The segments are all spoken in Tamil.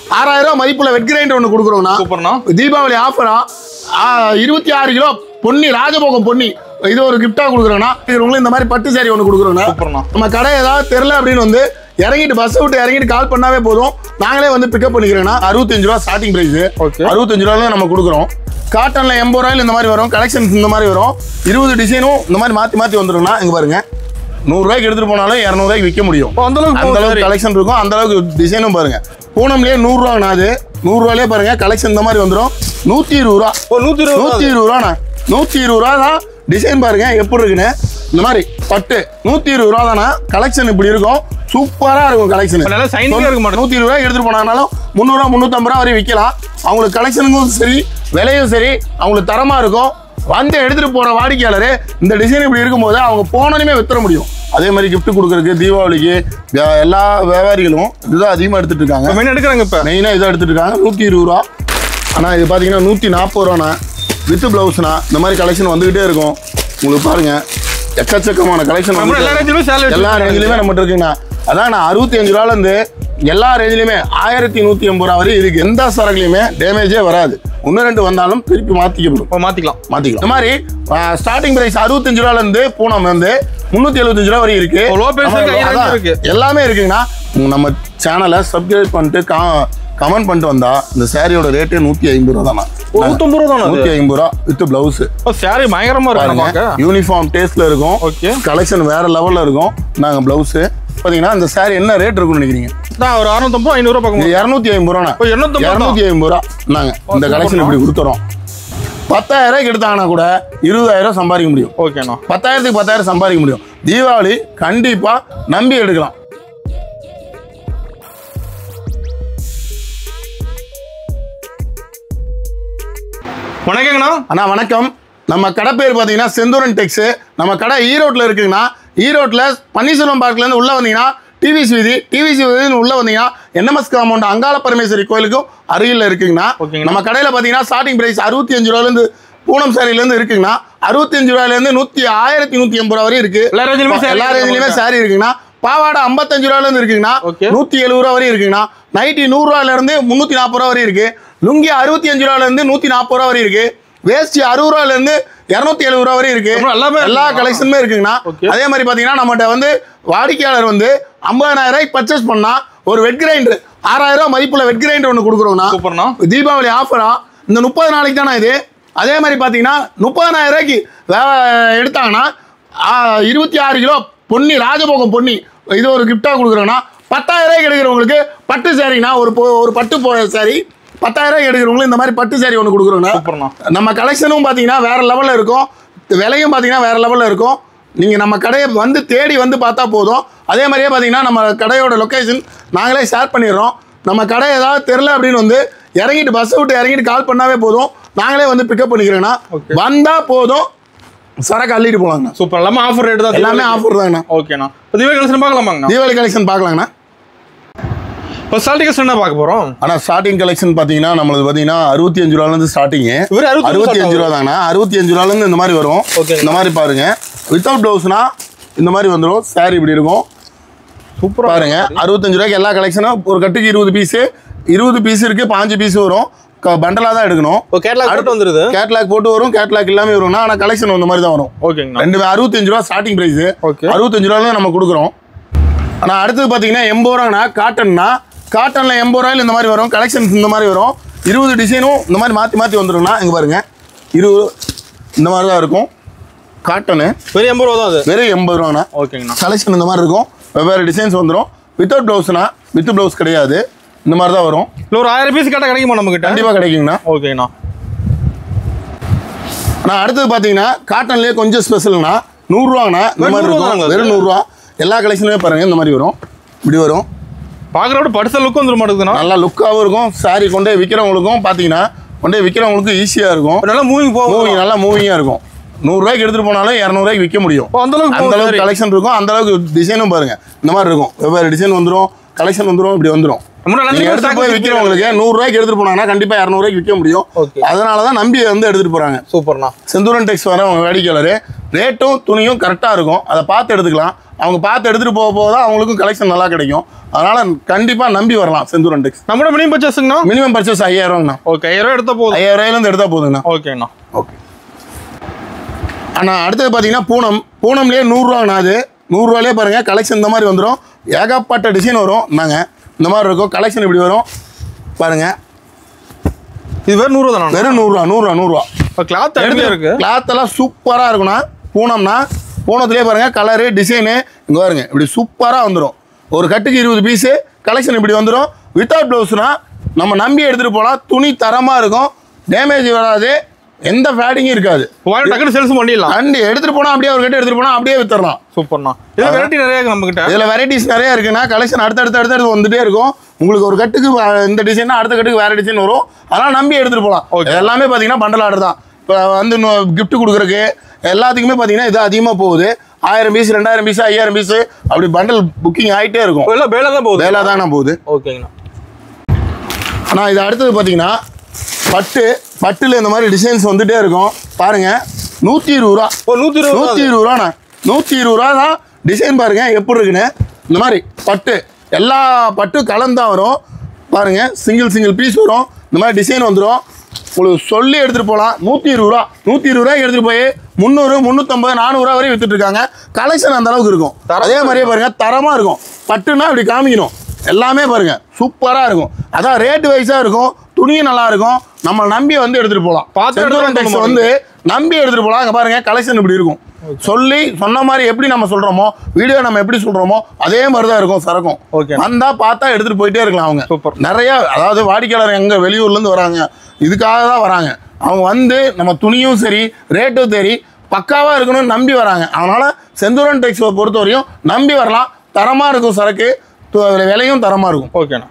ஆறாயிரம் ரூபாய் மதிப்புள்ள வெட் கிரைண்டர் ஒன்று கொடுக்குறோம்னா சூப்பர்ண்ணா தீபாவளி ஆஃபரா இருபத்தி ஆறு கிலோ பொன்னி ராஜபோகம் பொன்னி இது ஒரு கிஃப்டா கொடுக்குறோம்னா உங்களுக்கு இந்த மாதிரி பட்டு சாரி ஒன்று கொடுக்குறோம்னா சூப்பர்ண்ணா நம்ம கடை ஏதாவது தெரில அப்படின்னு வந்து இறங்கிட்டு பஸ் விட்டு இறங்கிட்டு கால் பண்ணாவே போதும் நாங்களே வந்து பிக்கப் பண்ணிக்கிறோம்னா அறுபத்தஞ்சு ரூபா ஸ்டார்டிங் பிரைஸ் Okay. அறுபத்தஞ்சு ரூபாயில நம்ம கொடுக்குறோம் காட்டன்ல எண்பது ரூபாயில இந்த மாதிரி வரும் கலெக்ஷன்ஸ் இந்த மாதிரி வரும் இருபது டிசைனும் இந்த மாதிரி மாத்தி மாத்தி வந்துரும்னா இங்க பாருங்க நூறுரூவாய்க்கு எடுத்துட்டு போனாலும் இரநூறுவாய்க்கு விற்க முடியும் அந்த அளவுக்கு அந்த போகும் அளவுக்கு saree. கலெக்ஷன் இருக்கும் அந்த அளவுக்கு டிசைனும் பாருங்க பூனம்லயே நூறுரூவாண்ணா அது நூறுரூவாலே பாருங்க கலெக்ஷன் இந்த மாதிரி வந்துடும் நூற்றி இருபது ரூபா ஓ நூத்தி இருபது நூற்றி இருபது ரூபாண்ணா நூற்றி இருபது ரூபா தான் டிசைன் பாருங்க எப்படி இருக்குன்னு இந்த மாதிரி பட்டு நூற்றி இருபது ரூபா தானே கலெக்ஷன் இப்படி இருக்கும் சூப்பராக இருக்கும் கலெக்ஷன் நல்லா shining ஆ இருக்க மாட்டேங்குது. நூற்றி இருபது ரூபாய் எடுத்துட்டு போனாலும் முந்நூறுரூவா முந்நூற்றம்பது ரூபா வரை விற்கலாம் அவங்களுக்கு கலெக்ஷனுக்கும் சரி விலையும் சரி அவங்களுக்கு தரமா இருக்கும் வந்து எடுத்துட்டு போற வாடிக்கையாளர் இந்த டிசைன் இப்படி இருக்கும்போது அவங்க போனோமே வித்துற முடியும் அதே மாதிரி gift கொடுக்கறதுக்கு தீபாவளிக்கு வே- எல்லா வியாபாரிகளும் இதுதான் அதிகமாக எடுத்துட்டு இருக்காங்க மெயின் எடுக்கிறாங்க இப்ப மெயினாக இதை எடுத்துட்டு இருக்காங்க நூற்றி இருபது ரூபா ஆனால் இது பார்த்தீங்கன்னா நூற்றி நாற்பது ரூபாண்ணா வித் ப்ளவுஸ்ண்ணா இந்த மாதிரி கலெக்ஷன் வந்துகிட்டே இருக்கும் உங்களுக்கு பாருங்க எக்கச்சக்கமான கலெக்ஷன் நம்ம எல்லா ரேஞ்சிலுமே சேலை எல்லா ரேஞ்சிலுமே நம்மகிட்ட இருக்குங்கண்ணா அதான் நான் அறுபத்தி அஞ்சு ரூபாலேருந்து எல்லா ரேஞ்சிலுமே ஆயிரத்தி நூற்றி எண்பது ரூபா வரை இதுக்கு எந்த சரக்குலையுமே டேமேஜே வராது ஒன்று ரெண்டு வந்தாலும் திருப்பி மாற்றிக்கப்படும் ஓ, மாத்திக்கலாம் மாற்றிக்கலாம் இந்த மாதிரி ஸ்டார்டிங் பிரைஸ் அறுபத்தஞ்சு ரூபாலேருந்து பூனம் வந்து முந்நூற்றி எழுபத்தஞ்சு ரூபா வரை இருக்கு ஓ, low price இருக்கு, high range அதான், இருக்கு. எல்லாமே இருக்குங்கண்ணா நம்ம சேனலை சப்ஸ்கிரைப் பண்ணிட்டு கமெண்ட் பண்ணிட்டு வந்தா இந்த சாரியோட ரேட்டு நூற்றி ஐம்பது ரூபா தானா ஓ, நூத்தம்பது ரூபா தானா அது? நூற்றி ஐம்பது ரூபா வித் பிளவுஸ் ஓ சாரி பயங்கரமா இருக்கு பாருங்க நமக்கு யூனிஃபார்ம் டேஸ்ட்ல இருக்கும் Okay. கலெக்ஷன் வேற லெவல்ல இருக்கும் நாங்க பிளவுஸ் பாத்தீங்கன்னா இந்த சாரி என்ன ரேட் இருக்கும்னு நினைக்கிறீங்க தான் ஒரு அறுநூத்தம்பது ஐநூறு ரூபா இது பார்க்கும் இரநூத்தி ஐம்பது ரூபா ஓ, 250 தான். இரநூத்தி ஐம்பது ரூபா நாங்க இந்த super கலெக்ஷன் தான். இப்படி கொடுத்துறோம் பத்தாயிரம் ரூபாய்க்கு எடுத்தாங்கன்னா கூட இருபதாயிரம் சம்பாதிக்க முடியும் ஓகேண்ணா பத்தாயிரத்துக்கு பத்தாயிரம் சம்பாதிக்க முடியும் தீபாவளி கண்டிப்பா நம்பி எடுக்கலாம் வணக்கங்கண்ணா அண்ணா வணக்கம் நம்ம கடை பேர் பார்த்தீங்கன்னா செந்தூரன் டெக்ஸ் நம்ம கடை ஈரோட்டில் இருக்குங்கண்ணா ஈரோட்டில் பன்னீர்செல்வம் பார்க்லேருந்து உள்ளே வந்தீங்கன்னா டிவிசி வீதி டிவிசி வீதின்னு உள்ளே வந்தீங்கன்னா என்எம்எஸ் காம்பவுண்ட் அங்காள பரமேஸ்வரி கோயிலுக்கும் அருகில் இருக்குங்கண்ணா ஓகேங்கண்ணா. நம்ம கடையில் பார்த்தீங்கன்னா ஸ்டார்டிங் பிரைஸ் அறுபத்தி அஞ்சு ரூபாயிலேருந்து பூனம் சாரிலேருந்து இருக்குங்கண்ணா அறுபத்தஞ்சு ரூபாயிலேருந்து நூற்றி ஆயிரத்தி நூற்றி எண்பது ரூபா வரை இருக்கு எல்லா ரேஞ்சிலுமே saree எல்லா இருக்கு ரேஞ்சிலுமே நம்மகிட்ட. சாரி இருக்குங்கண்ணா பாவாடை ஐம்பத்தஞ்சு ரூபாயிலேருந்து இருக்குங்கண்ணா Okay. நூற்றி எழுபது ரூபா வரை இருக்குங்கண்ணா நைட்டி நூறுரூவாலேருந்து முந்நூற்றி நாற்பது ரூபா வரை இருக்கு லுங்கி அறுபத்தி அஞ்சு ரூபாயிலேருந்து நூற்றி நாற்பது ரூபா வரை இருக்கு வேஷ்டி அறுபது ரூபாயிலேருந்து இரநூத்தி எழுபது ரூபா வரை இருக்கு அப்புறம் எல்லாமே எல்லா இருக்குங்களா? கலெக்ஷனுமே இருக்குங்கண்ணா Okay. அதே மாதிரி பார்த்தீங்கன்னா நம்மகிட்ட வந்து வாடிக்கையாளர் வந்து ஐம்பதாயிரம் ரூபாய்க்கு பர்ச்சேஸ் பண்ணா ஒரு வெட் கிரைண்டர் ஆறாயிரம் ரூபாய் மதிப்புள்ள வெட் கிரைண்டர் ஒன்று கொடுக்குறோங்கண்ணா சூப்பர்ண்ணா தீபாவளி ஆஃபரா இந்த முப்பது நாளைக்கு தானே இது அதே மாதிரி பார்த்தீங்கன்னா முப்பதாயிரம் ரூபாய்க்கு வே- எடுத்தாங்கன்னா ஆ, இருபத்தி ஆறு கிலோ பொன்னி ராஜபோகம் பொன்னி இது ஒரு கிஃப்டாக கொடுக்குறோன்னா பத்தாயிரம் ரூபாய்க்கு எடுக்கிறவங்களுக்கு பட்டு சாரிங்கண்ணா ஒரு பொ- ஒரு பட்டு போ சாரி பத்தாயிரம் ரூபாய்க்கு எடுக்கிறவங்களுக்கு இந்த மாதிரி பட்டு சாரி ஒன்று கொடுக்குறோண்ணா சூப்பர்ண்ணா நம்ம கலெக்ஷனும் பார்த்தீங்கன்னா வேற லெவலில் இருக்கும் விலையும் பார்த்தீங்கன்னா வேற லெவலில் இருக்கும் நீங்கள் நம்ம கடையை வந்து தேடி வந்து பார்த்தா போதும் அதே மாதிரியே பார்த்தீங்கன்னா நம்ம கடையோட லொக்கேஷன் நாங்களே ஷேர் பண்ணிடுறோம் நம்ம கடை ஏதாவது தெரில அப்படின்னு வந்து இறங்கிட்டு பஸ் விட்டு இறங்கிட்டு கால் பண்ணாவே போதும் நாங்களே வந்து பிக்கப் பண்ணிக்கிறோண்ணா Okay. வந்தால் போதும் சரக்கு அள்ளிட்டு போகலாங்கண்ணா சூப்பர் எல்லாமே ஆஃபர் ரேட் தான் எல்லாமே ஆஃபர் தாங்கண்ணா ஓகேண்ணா இப்போ தீபாவளி கலெக்ஷன் பார்க்கலாமாங்கண்ணா தீபாவளி கலெக்ஷன் பார்க்கலாங்கண்ணா இப்போ சால்ட்டி கலெக்ஷன் என்ன பார்க்க போறோம் ஆனால் ஸ்டார்டிங் கலெக்ஷன் பார்த்தீங்கன்னா நம்மளுக்கு பார்த்தீங்கன்னா அறுபத்தி அஞ்சு ரூபாலேருந்து ஸ்டார்டிங்கு இவரு அறுபத்தி அஞ்சு ரூபா தாங்கண்ணா அறுபத்தி அஞ்சு ரூபாலேருந்து இந்த மாதிரி வரும் Okay. இந்த மாதிரி பாருங்க வித்தவுட் ப்ளவுஸ்னா இந்த மாதிரி வந்துடும் saree இப்படி இருக்கும் சூப்பரா பாருங்க அறுபத்தஞ்சு ரூபாய்க்கு எல்லா கலெக்ஷனும் ஒரு கட்டுக்கு இருபது பீஸு இருபது பீஸ் இருக்கு பாஞ்சு பீஸ் வரும் பண்டலாக தான் எடுக்கணும் ஓ கேட்லாக் போட்டு வந்துருது கேட்லாக் போட்டு வரும் கேட்லாக் எல்லாமே வரும்னா ஆனால் கலெக்ஷன் இந்த மாதிரி தான் வரும் ஓகேங்கண்ணா ரெண்டு அறுபத்தஞ்சு ரூபா ஸ்டார்டிங் ப்ரைஸ் Okay. அறுபத்தஞ்சு ரூபாயில நம்ம கொடுக்குறோம் ஆனால் அடுத்தது பார்த்தீங்கன்னா எண்பது ரூபாண்ணா காட்டன்னா காட்டனில் எண்பது ரூபாயில் இந்த மாதிரி வரும் கலெக்ஷன்ஸ் இந்த மாதிரி வரும் இருபது டிசைனும் இந்த மாதிரி மாற்றி மாற்றி வந்துருங்கண்ணா இங்கே பாருங்க இருபது இந்த மாதிரி தான் இருக்கும் காட்டனு வெறும் எண்பது ரூபா தான் அது வெறும் எண்பது ரூபாண்ணா ஓகேங்கண்ணா கலெக்ஷன் இந்த மாதிரி இருக்கும் வெவ்வேறு டிசைன்ஸ் வந்துடும் வித்தவுட் ப்ளவுஸ்னா வித் ப்ளவுஸ் கிடையாது இந்த மாதிரி தான் வரும் இல்லை ஒரு ஆயிரம் பீஸ் கேட்டால் கிடைக்குமா நம்ம கிட்ட கண்டிப்பாக கிடைக்குங்கண்ணா ஓகேண்ணா ஆனால் அடுத்தது பார்த்தீங்கன்னா காட்டன்லேயே கொஞ்சம் ஸ்பெஷல்னா நூறுரூவாங்கண்ணா இந்த வெறும் மாதிரி நூறு இருக்கும் ரூபாங்களா வெறும் நூறுரூவா எல்லா கலெக்ஷனுமே பாருங்கள் இந்த மாதிரி வரும் இப்படி வரும் பார்க்குறோட படுத்த லுக் வந்துட மாட்டேங்குதுண்ணா நல்லா லுக்காகவும் இருக்கும் சாரி கொண்டே விற்கிறவங்களுக்கும் பார்த்தீங்கன்னா கொண்டே விற்கிறவங்களுக்கும் ஈஸியாக இருக்கும் நல்லா மூவிங் போகும் மூவிங் நல்லா மூவிங்காக இருக்கும் நூறுரூவாய்க்கு எடுத்துகிட்டு போனாலும் இரநூறுவாய்க்கு விற்க முடியும் ஓ, அந்த அளவுக்கு அந்த போகும் அளவுக்கு saree. கலெக்ஷன் இருக்கும் அந்த அளவுக்கு டிசைனும் பாருங்க இந்த மாதிரி இருக்கும் வெவ்வேறு டிசைன் வந்துடும் கலெக்ஷன் வந்துடும் இப்படி வந்துடும் முன்னாடி நீங்க எல்லாமே எடுத்து stock போய் வச்சிருக்கீங்க. விற்கிறவங்களுக்கு நூறு ரூபாய்க்கு எடுத்துட்டு போனாங்கன்னா கண்டிப்பா இரநூறுவாய்க்கு விற்க முடியும் Okay. அதனால தான் நம்பி வந்து எடுத்துட்டு போறாங்க சூப்பர்ண்ணா செந்தூரன் டெக்ஸ் வர வாடிக்கையாளர் ரேட்டும் துணியும் கரெக்டாக இருக்கும் அதை பார்த்து எடுத்துக்கலாம் அவங்க பார்த்து எடுத்துகிட்டு போக போக தான் அவங்களுக்கும் கலெக்ஷன் நல்லா கிடைக்கும் அதனால் கண்டிப்பாக நம்பி வரலாம் செந்தூரன் டெக்ஸ் நம்மளோட மினிமம் பர்ச்சேஸுங்கண்ணா மினிமம் பர்ச்சேஸ் ஐயாயிரம்ண்ணா ஓகே ஐயாயிரம் ரூபாய் எடுத்தா போதும் ஐயாயிரம் ரூபாயிலேருந்து எடுத்தால் போதுங்கண்ணா ஓகேண்ணா ஓகே ஆனால் அடுத்தது பார்த்தீங்கன்னா பூனம் பூனம்லேயே நூறுரூவாங்கண்ணா அது நூறுரூவாலே பாருங்கள் கலெக்ஷன் இந்த மாதிரி வந்துடும் ஏகப்பட்ட டிசைன் வரும் நாங்கள் இந்த மாதிரி இருக்கும் கலெக்ஷன் இப்படி வரும் பாருங்கள் இது வேறு நூறு தானே வெறும் நூறுரூவா நூறுரூவா நூறுரூவா இப்போ கிளாத் எடுத்து இருக்கு கிளாத் எல்லாம் சூப்பராக இருக்கும்ண்ணா பூனம்னா பூனத்துலேயே பாருங்கள் கலரு டிசைனு இங்கே பாருங்க இப்படி சூப்பராக வந்துடும் ஒரு கட்டுக்கு இருபது பீஸு கலெக்ஷன் இப்படி வந்துடும் வித்தவுட் ப்ளவுஸ்னா நம்ம நம்பி எடுத்துகிட்டு போகலாம் துணி தரமாக இருக்கும் டேமேஜ் வராது எந்த ஃபேடிங்கும் இருக்காது வாங்கி டக்குனு சேல்ஸ் பண்ணிடலாம் அண்ட் எடுத்துகிட்டு போனால் அப்படியே ஒரு கட்டு எடுத்துகிட்டு போனால் அப்படியே வித்துடலாம் சூப்பர்ண்ணா இது வெரைட்டி நிறைய இருக்கு நம்ம கிட்ட இதில் வெரைட்டிஸ் நிறைய இருக்குன்னா கலெக்ஷன் அடுத்தடுத்து அடுத்தடுத்து வந்துட்டே இருக்கும் உங்களுக்கு ஒரு கட்டுக்கு வ- இந்த டிசைன்னா அடுத்த கட்டுக்கு வேறு டிசைன் வரும் அதனால் நம்பி எடுத்துகிட்டு போகலாம் Okay. எல்லாமே பார்த்தீங்கன்னா பண்டல் ஆர்டர் தான் இப்போ வந்து gift கொடுக்குறக்கு எல்லாத்துக்குமே பார்த்தீங்கன்னா இது அதிகமாக போகுது ஆயிரம் பீஸ் ரெண்டாயிரம் பீஸ் ஐயாயிரம் பீஸ் அப்படி பண்டல் புக்கிங் ஆகிட்டே இருக்கும் எல்லாம் வேலை தான் போகுது வேலை தானே போகுது ஓகேங்கண்ணா ஆனால் இது அடுத்தது பார்த்தீங்கன்னா பட்டு பட்டில் இந்த மாதிரி டிசைன்ஸ் வந்துட்டே இருக்கும் பாருங்கள் நூற்றி இருபது ரூபா ஓ நூற்றி இருபது நூற்றி இருபது ரூபாண்ணா நூற்றி இருபது ரூபா தான் டிசைன் பாருங்க எப்படி இருக்குன்னு இந்த மாதிரி பட்டு எல்லா பட்டு கலந்தா வரும் பாருங்க சிங்கிள் சிங்கிள் பீஸ் வரும் இந்த மாதிரி டிசைன் வந்துடும் உங்களுக்கு சொல்லி எடுத்துகிட்டு போகலாம் நூற்றி இருபது ரூபா நூற்றி இருபது ரூபாய்க்கு எடுத்துகிட்டு போய் முந்நூறு முந்நூற்றம்பது நானூறுரூவா வரையும் வித்துட்டு இருக்காங்க கலெக்ஷன் அந்த அளவுக்கு இருக்கும் தரமா அதே மாதிரியே பாருங்க தரமாக இருக்கும் பட்டுன்னா இப்படி காமிக்கணும் எல்லாமே பாருங்க சூப்பராக இருக்கும் அதான் ரேட் வைஸாக இருக்கும் துணியும் நல்லா இருக்கும் நம்ம நம்பி வந்து எடுத்துகிட்டு போகலாம் பார்த்து செந்தூரம் எடுத்துட்டு டெக்ஸ் போகணும் வந்து நம்பி எடுத்துகிட்டு போகலாம் அங்கே பாருங்க கலெக்ஷன் இப்படி இருக்கும் சொல்லி சொன்ன மாதிரி எப்படி நம்ம சொல்கிறோமோ வீடியோ நம்ம எப்படி சொல்கிறோமோ அதே மாதிரி தான் இருக்கும் சரக்கும் Okay. வந்தால் பார்த்தா எடுத்துகிட்டு போயிட்டே இருக்கலாம் அவங்க Super. நிறைய அதாவது வாடிக்கையாளர் எங்கே வெளியூர்லேருந்து வராங்க இதுக்காக தான் வராங்க அவங்க வந்து நம்ம துணியும் சரி ரேட்டும் சரி பக்காவாக இருக்கணும்னு நம்பி வராங்க அதனால் செந்தூரன் டெக்ஸை பொறுத்தவரையும் நம்பி வரலாம் தரமாக இருக்கும் சரக்கு து- விலையும் தரமாக இருக்கும் ஓகேண்ணா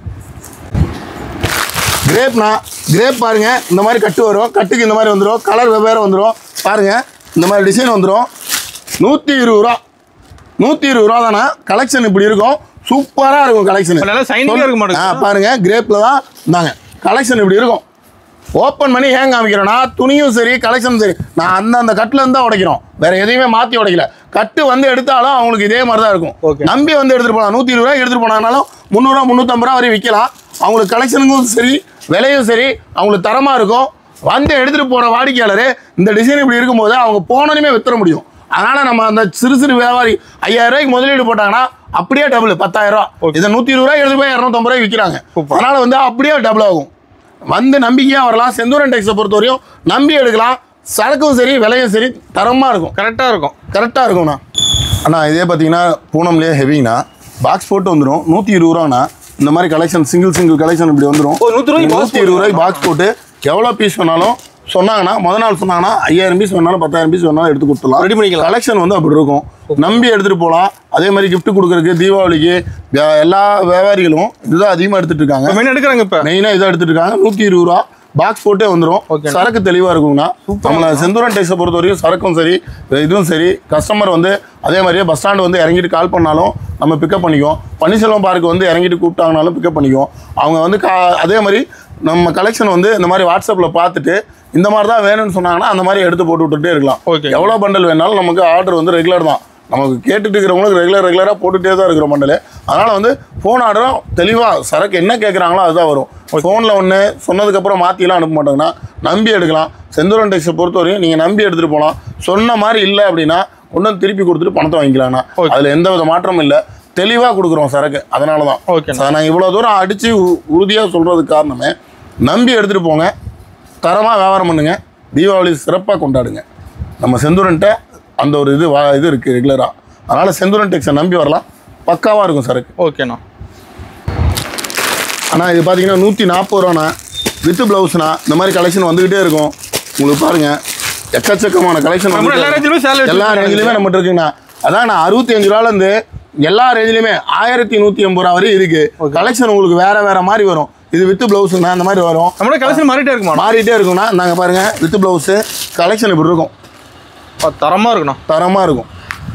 கிரேப்னா கிரேப் பாருங்க இந்த மாதிரி கட்டு வரும் கட்டுக்கு இந்த மாதிரி வந்துடும் கலர் வெவ்வேறு வந்துடும் பாருங்க இந்த மாதிரி டிசைன் வந்துடும் நூற்றி இருபது ரூபா நூற்றி இருபது ரூபா தானே கலெக்ஷன் இப்படி இருக்கும் சூப்பராக இருக்கும் கலெக்ஷன் இப்ப நல்லா shining ஆ இருக்க மாட்டேங்குது. ஆ பாருங்க கிரேப்பில் தான் இந்தாங்க கலெக்ஷன் இப்படி இருக்கும் ஓப்பன் பண்ணி ஹேங் காமிக்கிறேன்னா துணியும் சரி கலெக்ஷனும் சரி நான் அந்த அந்த கட்டில் இருந்து தான் உடைக்கிறோம் வேற எதையுமே மாற்றி உடைக்கல கட்டு வந்து எடுத்தாலும் அவங்களுக்கு இதே மாதிரி தான் இருக்கும் Okay. நம்பி வந்து எடுத்துகிட்டு போகலாம் நூற்றி இருபது ரூபாய் எடுத்துகிட்டு போனாலும் முந்நூறுரூவா முந்நூற்றம்பது ரூபா வரையும் விற்கலாம் அவங்களுக்கு கலெக்ஷனுக்கும் சரி விலையும் சரி அவங்களுக்கு தரமாக இருக்கும் வந்து எடுத்துகிட்டு போகிற வாடிக்கையாளர் இந்த டிசைன் இப்படி இருக்கும்போது அவங்க போனோனையுமே வித்துற முடியும் அதனால் நம்ம அந்த சிறு சிறு வியாபாரி ஐயாயிரம் ரூபாய்க்கு முதலீடு போட்டாங்கன்னா அப்படியே டபுள் பத்தாயிரம் ரூபா இதை நூற்றி இருபது ரூபாய் எடுத்து போய் இரநூத்தம்பது ரூபாய் விற்கிறாங்க Super. அதனால் வந்து அப்படியே டபுள் ஆகும் வந்து நம்பிக்கையாக வரலாம் செந்தூரன் டெக்ஸை பொறுத்தவரையும் நம்பி எடுக்கலாம் சரக்கும் சரி விலையும் சரி தரமாக இருக்கும் கரெக்டாக இருக்கும் கரெக்டாக இருக்கும்ண்ணா அண்ணா இதே பார்த்தீங்கன்னா பூனம்லேயே ஹெவிங்கண்ணா பாக்ஸ் போட்டு வந்துடும் நூற்றி இருபது ரூபாண்ணா இந்த மாதிரி கலெக்ஷன் சிங்கிள் சிங்கிள் கலெக்ஷன் இப்படி வந்துடும் ஓ, 100 ரூபாய்க்கு box நூற்றி இருபது ரூபாய்க்கு பாக்ஸ் போட்டு எவ்வளோ பீஸ் வேணாலும் சொன்னாங்கன்னா முத நாள் சொன்னாங்கன்னா ஐயாயிரம் பீஸ் வேணாலும் பத்தாயிரம் பீஸ் வேணாலும் எடுத்து கொடுத்துடலாம் Ready பண்ணிக்கலாம். கலெக்ஷன் வந்து அப்படி இருக்கும் நம்பி எடுத்துகிட்டு போகலாம் அதே மாதிரி gift கொடுக்குறதுக்கு தீபாவளிக்கு வே- எல்லா வியாபாரிகளும் இதுதான் அதிகமாக எடுத்துகிட்டு இருக்காங்க மெயின் எடுக்கிறாங்க இப்போ மெயினாக இதை எடுத்துட்டு இருக்காங்க நூற்றி இருபது ரூபா பாக்ஸ் போட்டே வந்துடும் Okay. சரக்கு தெளிவாக இருக்குங்கண்ணா நம்மள செந்தூரன் டெக்ஸை பொறுத்த வரைக்கும் சரக்கும் சரி இதுவும் சரி கஸ்டமர் வந்து அதே மாதிரியே பஸ் ஸ்டாண்டு வந்து இறங்கிட்டு கால் பண்ணாலும் நம்ம பிக்கப் பண்ணிக்குவோம் பன்னீர்செல்வம் பார்க்கு வந்து இறங்கிட்டு கூப்பிட்டாங்கனாலும் பிக்கப் பண்ணிக்குவோம் அவங்க வந்து கா அதே மாதிரி நம்ம கலெக்ஷன் வந்து இந்த மாதிரி வாட்ஸ்அப்பில் பார்த்துட்டு இந்த மாதிரி தான் வேணும்னு சொன்னாங்கன்னா அந்த மாதிரி எடுத்து போட்டு விட்டுட்டே இருக்கலாம் Okay. எவ்வளோ பண்டல் வேணாலும் நமக்கு ஆர்டர் வந்து ரெகுலர் தான் நமக்கு கேட்டுட்டு இருக்கிறவங்களுக்கு ரெகுலர் ரெகுலராக போட்டுகிட்டே தான் இருக்கிற பண்டல் அதனால் வந்து ஃபோன் ஆர்டரும் தெளிவாக சரக்கு என்ன கேட்குறாங்களோ அதுதான் வரும் ஃபோனில் ஒன்று சொன்னதுக்கப்புறம் மாற்றிலாம் அனுப்ப மாட்டாங்கன்னா நம்பி எடுக்கலாம் செந்தூரன் டெக்ஸை பொறுத்தவரையும் நீங்கள் நம்பி எடுத்துகிட்டு போகலாம் சொன்ன மாதிரி இல்லை அப்படின்னா ஒன்றும் திருப்பி கொடுத்துட்டு பணத்தை வாங்கிக்கலாம்ண்ணா Okay. அதில் எந்த வித மாற்றமும் இல்லை தெளிவாக கொடுக்குறோம் சரக்கு அதனால தான் Okay. So, நான் இவ்வளோ தூரம் அடித்து உறுதியாக சொல்கிறதுக்கு காரணமே நம்பி எடுத்துகிட்டு போங்க தரமாக வியாபாரம் பண்ணுங்க தீபாவளி சிறப்பாக கொண்டாடுங்க நம்ம செந்தூரன்ட்ட அந்த ஒரு இது வா இது இருக்குது ரெகுலராக அதனால் செந்தூரன் டெக்ஸை நம்பி வரலாம் பக்காவாக இருக்கும் சரக்கு ஓகேண்ணா ஆனால் இது பார்த்தீங்கன்னா நூற்றி நாற்பது ரூபாண்ணா வித் ப்ளவுஸ்ண்ணா இந்த மாதிரி கலெக்ஷன் வந்துக்கிட்டே இருக்கும் உங்களுக்கு பாருங்கள் எக்கச்சக்கமான கலெக்ஷன் நம்ம எல்லா ரேஞ்சிலுமே சேலை எல்லா ரேஞ்சிலுமே நம்மகிட்ட இருக்குங்கண்ணா அதான் நான் அறுபத்தி அஞ்சு ரூபாலேருந்து எல்லா ரேஞ்சிலுமே ஆயிரத்தி நூற்றி எண்பது ரூபா வரையும் இருக்குது கலெக்ஷன் உங்களுக்கு வேறு வேறு மாதிரி வரும் இது வித் ப்ளவுஸுங்கண்ணா இந்த மாதிரி வரும் நம்மளோட கலெக்ஷன் மாறிட்டே இருக்குமா மாறிட்டே இருக்கும்ண்ணா நாங்கள் பாருங்கள் வித் ப்ளவுஸு கலெக்ஷன் இப்படி இருக்கும் தரமாக இருக்குண்ணா தரமாக இருக்கும்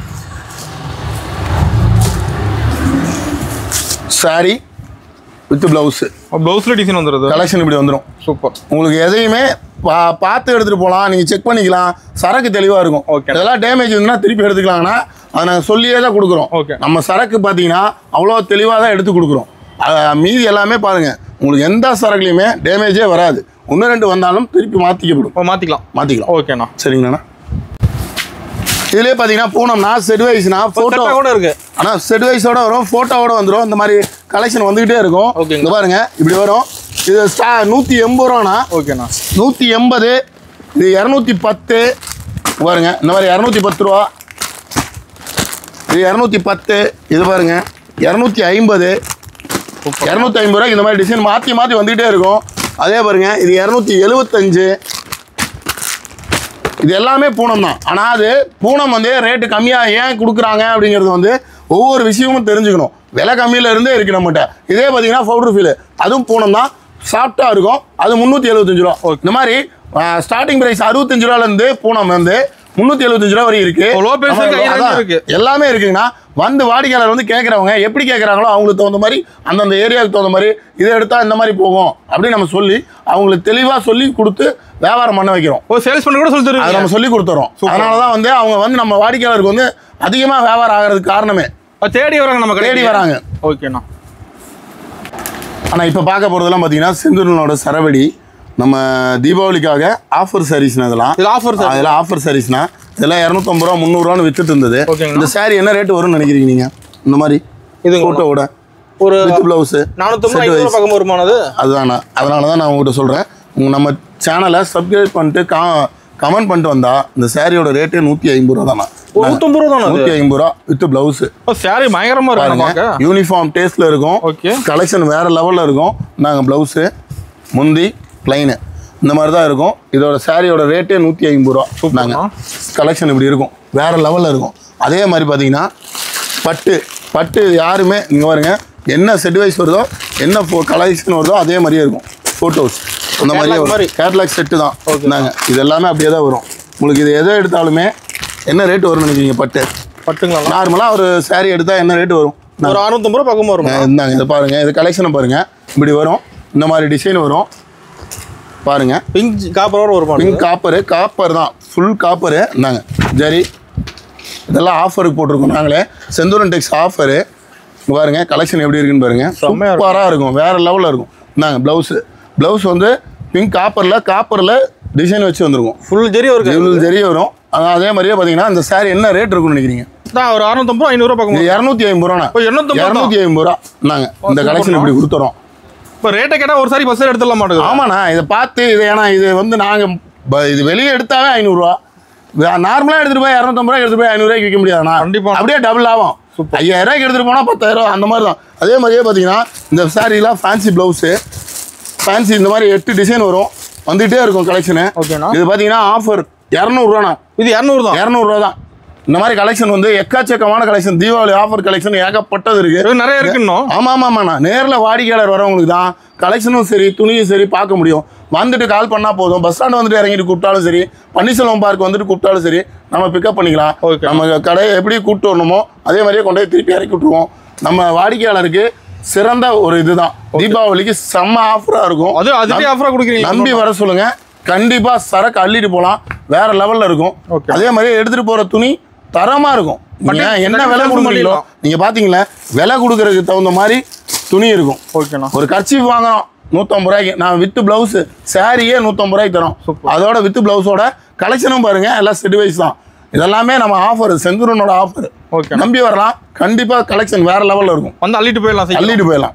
சாரி வித் ப்ளவுஸு ப்ளவுஸில் டிசைன் வந்துடுது கலெக்ஷன் இப்படி வந்துடும் சூப்பர் உங்களுக்கு எதையுமே பா பார்த்து எடுத்துகிட்டு போகலாம் நீங்கள் செக் பண்ணிக்கலாம் சரக்கு தெளிவாக இருக்கும் Okay. இதெல்லாம் டேமேஜ் இருந்துன்னா திருப்பி எடுத்துக்கலாங்கன்னா அதை நாங்கள் சொல்லியே தான் கொடுக்குறோம் Okay. நம்ம சரக்கு பார்த்தீங்கன்னா அவ்வளோ தெளிவாக தான் எடுத்து கொடுக்குறோம் அஹ் மீதி எல்லாமே பாருங்கள் உங்களுக்கு எந்த சரக்குலையுமே டேமேஜே வராது ஒன்று ரெண்டு வந்தாலும் திருப்பி மாற்றிக்கப்படும் ஓ மாற்றிக்கலாம் மாற்றிக்கலாம் ஓகேண்ணா சரிங்கண்ணா இதுலேயே பார்த்தீங்கன்னா பூனம்னா செட் வைஸ்னா ஃபோட்டோ செட்டாக கூட இருக்கு ஆனால் செட் வைஸோட வரும் ஃபோட்டோவோட வந்துடும் இந்த மாதிரி கலெக்ஷன் வந்துக்கிட்டே இருக்கும் ஓகேங்க. இங்க பாருங்க இப்படி வரும் இது ஸ்டா நூற்றி எண்பது ரூபாண்ணா ஓகேண்ணா நூற்றி எண்பது இது இரநூத்தி பத்து பாருங்க இந்த மாதிரி இரநூத்தி பத்து ரூபா இது இரநூத்தி பத்து இது பாருங்க இரநூத்தி ஐம்பது இரநூத்தி ஐம்பது ரூபாய்க்கு இந்த மாதிரி டிசைன் மாற்றி மாற்றி வந்துகிட்டே இருக்கும் அதே பாருங்க இது இரநூத்தி எழுபத்தஞ்சு இது எல்லாமே பூனம் தான் ஆனால் அது பூனம் வந்து ரேட்டு கம்மியாக ஏன் கொடுக்குறாங்க அப்படிங்கிறது வந்து ஒவ்வொரு விஷயமும் தெரிஞ்சுக்கணும் விலை கம்மியில இருந்தே இருக்கு நம்மகிட்ட இதே பார்த்தீங்கன்னா பவுடர் ஃபீல் அதுவும் பூனம் தான் சாஃப்டாக இருக்கும் அது முந்நூற்றி எழுபத்தஞ்சு ரூபா இந்த மாதிரி ஸ்டார்டிங் ப்ரைஸ் அறுபத்தஞ்சு ரூபாலேருந்து பூனம் வந்து முந்நூற்றி எழுபத்தஞ்சு ரூபா வரைக்கும் இருக்கு ஓ, low price நம்ம இருக்கு, high range அதான், இருக்கு. எல்லாமே இருக்குங்கண்ணா வந்து வாடிக்கையாளர் வந்து கேட்குறவங்க எப்படி கேட்குறாங்களோ அவங்களுக்கு தகுந்த மாதிரி அந்தந்த ஏரியாவுக்கு தகுந்த மாதிரி இதை எடுத்தால் இந்த மாதிரி போகும் அப்படின்னு நம்ம சொல்லி அவங்களுக்கு தெளிவாக சொல்லி கொடுத்து வியாபாரம் பண்ண வைக்கிறோம் ஓ சேல்ஸ் பண்ணி கூட சொல்லி அதை தருவீங்க நம்ம சொல்லி கொடுத்துறோம் அதனால தான் வந்து அவங்க வந்து நம்ம வாடிக்கையாளருக்கு வந்து அதிகமாக வியாபாரம் ஆகிறதுக்கு காரணமே ஓ, தேடி வராங்க நம்ம தேடி கடைக்கு. வராங்க ஓகேண்ணா ஆனால் இப்போ பார்க்க போகிறதெல்லாம் பார்த்தீங்கன்னா செந்தூரனோட சரவடி நம்ம தீபாவளிக்காக ஆஃபர் சாரீஸ்னா இதெல்லாம் இது ஆஃபர் சார் அதெல்லாம் ஆஃபர் சாரீஸ்னா இதெல்லாம் இரநூத்தம்பது ரூபா முந்நூறுவான்னு வித்துட்டு இருந்தது ஓகேங்கண்ணா. இந்த saree என்ன ரேட் வரும்னு நினைக்கிறீங்க நீங்கள் இந்த மாதிரி இதுங்களா? ஃபோட்டோவோட ஒரு வித் ப்ளவுஸு நானூற்றம்பது ஐநூறு பக்கம் வருமானது அதுதாண்ணா அதனால தான் நான் உங்கள்கிட்ட சொல்கிறேன் உங்கள் நம்ம சேனலை சப்ஸ்கிரைப் பண்ணிட்டு கா கமெண்ட் பண்ணிட்டு வந்தா இந்த சாரியோட ரேட்டே நூற்றி ஐம்பது ரூபா தானா ஒரு நூற்றம்பது ரூபா தானே அது நூற்றி ஐம்பது ரூபா வித் ப்ளவுஸு ஓ சாரி பயங்கரமா இருக்கு பாருங்க பார்க்க யூனிஃபார்ம் டேஸ்ட்ல இருக்கும் Okay. கலெக்ஷன் வேற லெவல்ல இருக்கும் நாங்கள் ப்ளவுஸு முந்தி ப்ளைனு இந்த மாதிரி தான் இருக்கும் இதோட சாரியோட ரேட்டே நூற்றி ஐம்பது ரூபா நாங்கள் கலெக்ஷன் இப்படி இருக்கும் வேற லெவலில் இருக்கும் அதே மாதிரி பார்த்தீங்கன்னா பட்டு பட்டு யாருமே இங்கே பாருங்க என்ன செட் வைஸ் வருதோ என்ன கலெக்ஷன் வருதோ அதே மாதிரியே இருக்கும் ஃபோட்டோஸ் அந்த மாதிரியே Catalog மாதிரி. வரும் கேட்லாக் செட்டு தான் நாங்கள் இது எல்லாமே அப்படியே தான் வரும் உங்களுக்கு இது எதை எடுத்தாலுமே என்ன ரேட் வரும்னு நினைக்கிறீங்க பட்டு பட்டுங்களா நார்மலாக ஒரு saree எடுத்தால் என்ன ரேட் வரும் ஒரு அறுநூத்தம்பது ரூபா பக்கமா வருமா அஹ் இந்தாங்க இதை பாருங்க இது கலெக்ஷனை பாருங்க இப்படி வரும் இந்த மாதிரி டிசைன் வரும் பாருங்க பிங்க் காப்பரோட வருமா பிங்க் காப்பரு காப்பர் தான் ஃபுல் காப்பரு இந்தாங்க ஜரி இதெல்லாம் ஆஃபருக்கு போட்டிருக்கோம் நாங்களே செந்தூரன் டெக்ஸ் ஆஃபரு பாருங்க கலெக்ஷன் எப்படி இருக்குன்னு பாருங்க செம்மையா இருக்கும். சூப்பராக இருக்கும் வேற லெவலில் இருக்கும் இந்தாங்க ப்ளவுஸு ப்ளவுஸ் வந்து பிங்க் காப்பரில் காப்பரில் டிசைன் வச்சு வந்திருக்கும் ஃபுல் ஜெரி இருக்கு இவ்வளோ ஜரி வரும் அதான் அதே மாதிரியே பார்த்தீங்கன்னா இந்த saree என்ன ரேட் இருக்கும்னு நினைக்கிறீங்க தான் ஒரு அறுநூத்தம்பது ரூபா ஐநூறு ரூபா பக்கம் இது இரநூத்தி ஐம்பது ரூபா ஓ, 250 இரநூத்தி ஐம்பது ரூபா நாங்க இந்த கலெக்ஷன் இப்படி கொடுத்துறோம் இப்போ ரேட்டை கேட்டால் ஒரு சாரி பஸ் எடுத்துடல மாட்டேங்குது ஆமாண்ணா இதை பார்த்து இது ஏன்னா இது வந்து நாங்கள் இது வெளியே எடுத்தாவே ஐநூறுரூவா நார்மலாக எடுத்துகிட்டு போய் இரநூத்தம்பது ரூபாய் எடுத்துட்டு போய் ஐநூறுரூவாய்க்கு விற்க முடியாதுண்ணா கண்டிப்பா. அப்படியே டபுள் ஆகும் ஐயாயிரம் ரூபாய்க்கு எடுத்துகிட்டு போனால் பத்தாயிரம் ரூபா அந்த மாதிரி தான் அதே மாதிரியே பார்த்தீங்கன்னா இந்த சாரீலாம் ஃபேன்சி ப்ளவுஸு ஃபேன்சி இந்த மாதிரி எட்டு டிசைன் வரும் வந்துகிட்டே இருக்கும் கலெக்ஷனு ஓகேண்ணா இது பார்த்தீங்கன்னா ஆஃபர் இரநூறுவாண்ணா இது இரநூறு தான் இரநூறுவா தான் இந்த மாதிரி கலெக்ஷன் வந்து எக்கச்சக்கமான கலெக்ஷன் தீபாவளி ஆஃபர் கலெக்ஷன் ஏகப்பட்டது இருக்குது இது நிறைய இருக்கு இன்னும் ஆமாம் ஆமாம் ஆமாண்ணா நேரில் வாடிக்கையாளர் வரவங்களுக்கு தான் கலெக்ஷனும் சரி துணியும் சரி பார்க்க முடியும் வந்துட்டு கால் பண்ணால் போதும் பஸ் ஸ்டாண்ட் வந்துட்டு இறங்கிட்டு கூப்பிட்டாலும் சரி பன்னீர்செல்வம் பார்க் வந்துட்டு கூப்பிட்டாலும் சரி நம்ம பிக்கப் பண்ணிக்கலாம் Okay. நம்ம கடையை எப்படி கூப்பிட்டு வரணுமோ அதே மாதிரியே கொண்டு போய் திருப்பி இறக்கி விட்டுருவோம் நம்ம வாடிக்கையாளருக்கு சிறந்த ஒரு இதுதான் தீபாவளிக்கு செம்ம ஆஃபராக இருக்கும் அது அதுவே ஆஃபராக கொடுக்குறீங்க நம்பி வர சொல்லுங்க கண்டிப்பா சரக்கு அள்ளிட்டு போகலாம் வேற லெவல்ல இருக்கும் Okay. அதே மாதிரி எடுத்துட்டு போற துணி தரமா இருக்கும் நீங்க பட்டு- என்ன பட்டு விலை sell கொடுக்குறீங்களோ பண்ணிடலாம். நீங்க பாத்தீங்களா விலை கொடுக்கறதுக்கு தகுந்த மாதிரி துணி இருக்கும் ஓகேண்ணா ஒரு கர்ச்சீஃப் வாங்குறோம் நூற்றம்பது ரூபாய்க்கு நான் வித்து பிளவுஸ் சாரியே நூற்றம்பது ரூபாய்க்கு தரோம் அதோட வித்து பிளவுஸோட கலெக்ஷனும் பாருங்க எல்லாம் செட் வைஸ் தான் இதெல்லாமே நம்ம ஆஃபர் செந்தூரனோட ஆஃபர் ஓகே நம்பி வரலாம் கண்டிப்பா கலெக்ஷன் வேற லெவல்ல இருக்கும் வந்து அள்ளிட்டு போயிடலாம் சீக்கிரம். அள்ளிட்டு போயிடலாம்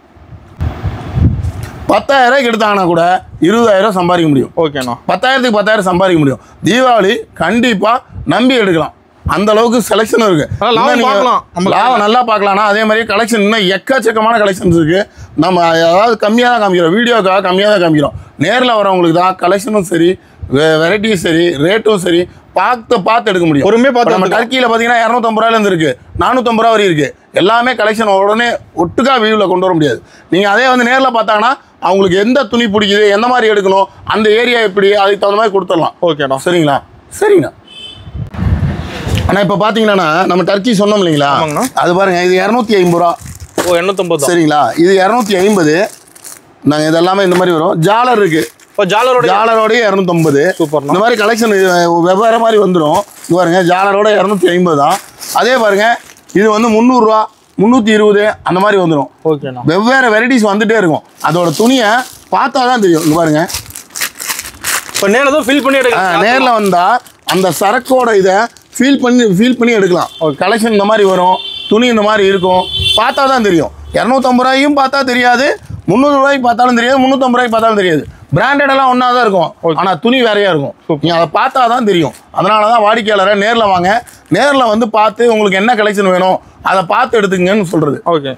பத்தாயிரம் ரூபாய்க்கு எடுத்தாங்கன்னா கூட இருபதாயிரம் சம்பாதிக்க முடியும் ஓகேண்ணா பத்தாயிரத்துக்கு பத்தாயிரம் சம்பாதிக்க முடியும் தீபாவளி கண்டிப்பா நம்பி எடுக்கலாம் அந்த அளவுக்கு செலெக்ஷன் இருக்கு அதான் லாபம் இன்னும் நீங்க பார்க்கலாம். நம்ம லாபம் நல்லா பார்க்கலாம்னா அதே மாதிரி கலெக்ஷன் இன்னும் எக்கச்சக்கமான கலெக்ஷன்ஸ் இருக்கு நம்ம அதாவது கம்மியாக தான் காமிக்கிறோம் வீடியோக்காக கம்மியாக தான் காமிக்கிறோம் நேரில் வரவங்களுக்கு தான் கலெக்ஷனும் சரி வெரைட்டியும் சரி ரேட்டும் சரி பார்த்து பார்த்து எடுக்க முடியும் பொறுமையா பார்த்து இப்ப நம்ம எடுத்துக்கலாம். டர்க்கியில் பார்த்தீங்கன்னா இரநூத்தம்பது ரூபாயிலேருந்து இருக்கு நானூற்றம்பது ரூபா வரை இருக்கு எல்லாமே கலெக்ஷன் உடனே ஒட்டுக்கா வியூவில் கொண்டு வர முடியாது நீங்கள் அதே வந்து நேரில் பார்த்தாங்கன்னா அவங்களுக்கு எந்த துணி பிடிக்குது எந்த மாதிரி எடுக்கணும் அந்த ஏரியா எப்படி அதுக்கு தகுந்த மாதிரி கொடுத்துடலாம் ஓகேண்ணா சரிங்களா சரிங்கண்ணா அண்ணா இப்போ பார்த்தீங்கன்னா நம்ம டர்க்கி சொன்னோம் இல்லைங்களா ஆமாங்கண்ணா. அது பாருங்க இது இரநூத்தி ஐம்பது ரூபா ஓ எண்ணூத்தம்பது தான் சரிங்களா இது இரநூத்தி ஐம்பது நாங்கள் இதெல்லாமே இந்த மாதிரி வரும் ஜாலர் இருக்கு இப்போ ஜாலரோட ஜாலரோடய இரநூத்தம்பது சூப்பர்ண்ணா இந்த மாதிரி கலெக்ஷன் வெவ்வேறு மாதிரி வந்துடும் இது பாருங்க ஜாலரோட இரநூத்தி ஐம்பது தான் அதே பாருங்க இது வந்து முந்நூறுரூவா முந்நூற்றி இருபது அந்த மாதிரி வந்துடும் ஓகேண்ணா வெவ்வேறு வெரைட்டிஸ் வந்துட்டே இருக்கும் அதோட துணியை பார்த்தா தான் தெரியும் இங்க பாருங்க இப்போ நேரில் தான் ஃபில் பண்ணி எடுக்கலாம் நேரில் வந்தால் அந்த சரக்கோட இதை ஃபீல் பண்ணி ஃபீல் பண்ணி எடுக்கலாம் கலெக்ஷன் இந்த மாதிரி வரும் துணி இந்த மாதிரி இருக்கும் பார்த்தா தான் தெரியும் இரநூத்தம்பது ரூபாயும் பார்த்தா தெரியாது முந்நூறு ரூபாய்க்கு பார்த்தாலும் தெரியாது முந்நூற்றம்பது ரூபாய்க்கு பார்த்தாலும் தெரியாது பிராண்டட் எல்லாம் ஒன்றா தான் இருக்கும் ஆனால் துணி வேறையாக இருக்கும் நீங்கள் அதை பார்த்தா தான் தெரியும் அதனால தான் வாடிக்கையாளரை நேரில் வாங்க நேரில் வந்து பார்த்து உங்களுக்கு என்ன கலெக்ஷன் வேணும் அதை பார்த்து எடுத்துக்கங்கன்னு சொல்கிறது ஓகே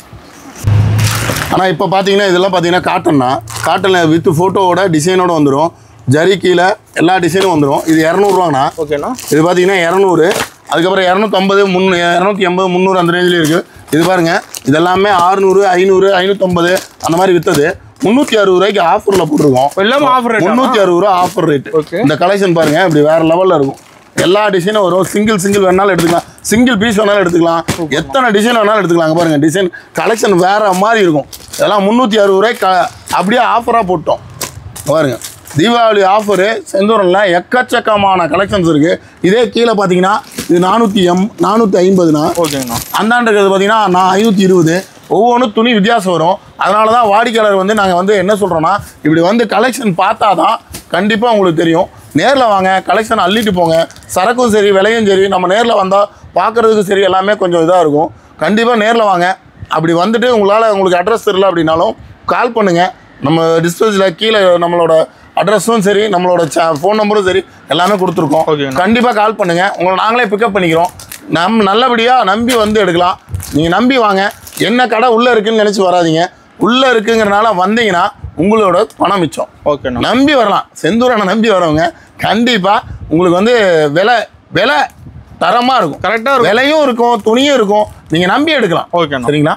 ஆனால் இப்போ பார்த்தீங்கன்னா இதெல்லாம் பார்த்தீங்கன்னா காட்டன்னா காட்டனில் வித் ஃபோட்டோவோட டிசைனோட வந்துடும் ஜரி கீழே எல்லா டிசைனும் வந்துடும் இது இரநூறுவாங்கண்ணா ஓகேண்ணா இது பார்த்தீங்கன்னா இரநூறு அதுக்கப்புறம் இரநூத்தம்பது முந்நூ இரநூத்தி எண்பது முந்நூறு அந்த ரேஞ்சில் இருக்குது இது பாருங்கள் இதெல்லாமே ஆறுநூறு ஐநூறு ஐநூற்றம்பது அந்த மாதிரி விற்றது முந்நூற்றி அறுபது ரூபாய்க்கு ஆஃபரில் போட்டிருக்கோம் எல்லாமே ஆஃபர் ரேட் முந்நூற்றி அறுபது ரூபா ஆஃபர் ரேட் Okay. இந்த கலெக்ஷன் பாருங்கள் இப்படி வேறு லெவலில் இருக்கும் எல்லா டிசைனும் வரும் சிங்கிள் சிங்கிள் வேணாலும் எடுத்துக்கலாம் சிங்கிள் பீஸ் வேணாலும் எடுத்துக்கலாம் எத்தனை டிசைன் வேணாலும் எடுத்துக்கலாம் பாருங்க டிசைன் கலெக்ஷன் வேற மாதிரி இருக்கும் இதெல்லாம் முந்நூற்றி அறுபது ரூபாய்க்கு க- அப்படியே ஆஃபராக போட்டோம் இங்க பாருங்க தீபாவளி ஆஃபரு செந்தூரில் எக்கச்சக்கமான கலெக்ஷன்ஸ் இருக்குது இதே கீழே பார்த்தீங்கன்னா இது நானூற்றி எம் நானூற்றி ஐம்பதுனா ஓகேங்கண்ணா அந்தாண்டு இருக்கிறது பார்த்தீங்கன்னா நான் ஐநூற்றி இருபது ஒவ்வொன்றும் துணி வித்தியாசம் வரும் அதனால தான் வாடிக்கையாளர் வந்து நாங்கள் வந்து என்ன சொல்கிறோன்னா இப்படி வந்து கலெக்ஷன் பார்த்தா தான் கண்டிப்பாக உங்களுக்கு தெரியும் நேரில் வாங்க கலெக்ஷன் அள்ளிட்டு போங்க சரக்கும் சரி விலையும் சரி நம்ம நேரில் வந்தால் பார்க்குறதுக்கு சரி எல்லாமே கொஞ்சம் இதாக இருக்கும் கண்டிப்பாக நேரில் வாங்க அப்படி வந்துட்டு உங்களால் உங்களுக்கு அட்ரஸ் தெரியல அப்படின்னாலும் கால் பண்ணுங்கள் நம்ம டிஸ்பிளேஸில் கீழே நம்மளோட அட்ரஸும் சரி நம்மளோட ஃபோன் நம்பரும் சரி எல்லாமே கொடுத்துருக்கோம் ஓகேண்ணா. கண்டிப்பாக கால் பண்ணுங்கள் உங்களை நாங்களே பிக்கப் பண்ணிக்கிறோம் நம் நல்லபடியாக நம்பி வந்து எடுக்கலாம் நீங்கள் நம்பி வாங்க என்ன கடை உள்ளே இருக்குன்னு நினச்சி வராதீங்க உள்ளே இருக்குங்கிறனால வந்தீங்கன்னா உங்களோட பணம் மிச்சம் ஓகேண்ணா நம்பி வரலாம் செந்தூரனை நம்பி வரவங்க கண்டிப்பாக உங்களுக்கு வந்து விலை விலை தரமாக இருக்கும் கரெக்டாக இருக்கும் விலையும் இருக்கும் துணியும் இருக்கும் நீங்கள் நம்பி எடுக்கலாம் ஓகேண்ணா சரிங்களா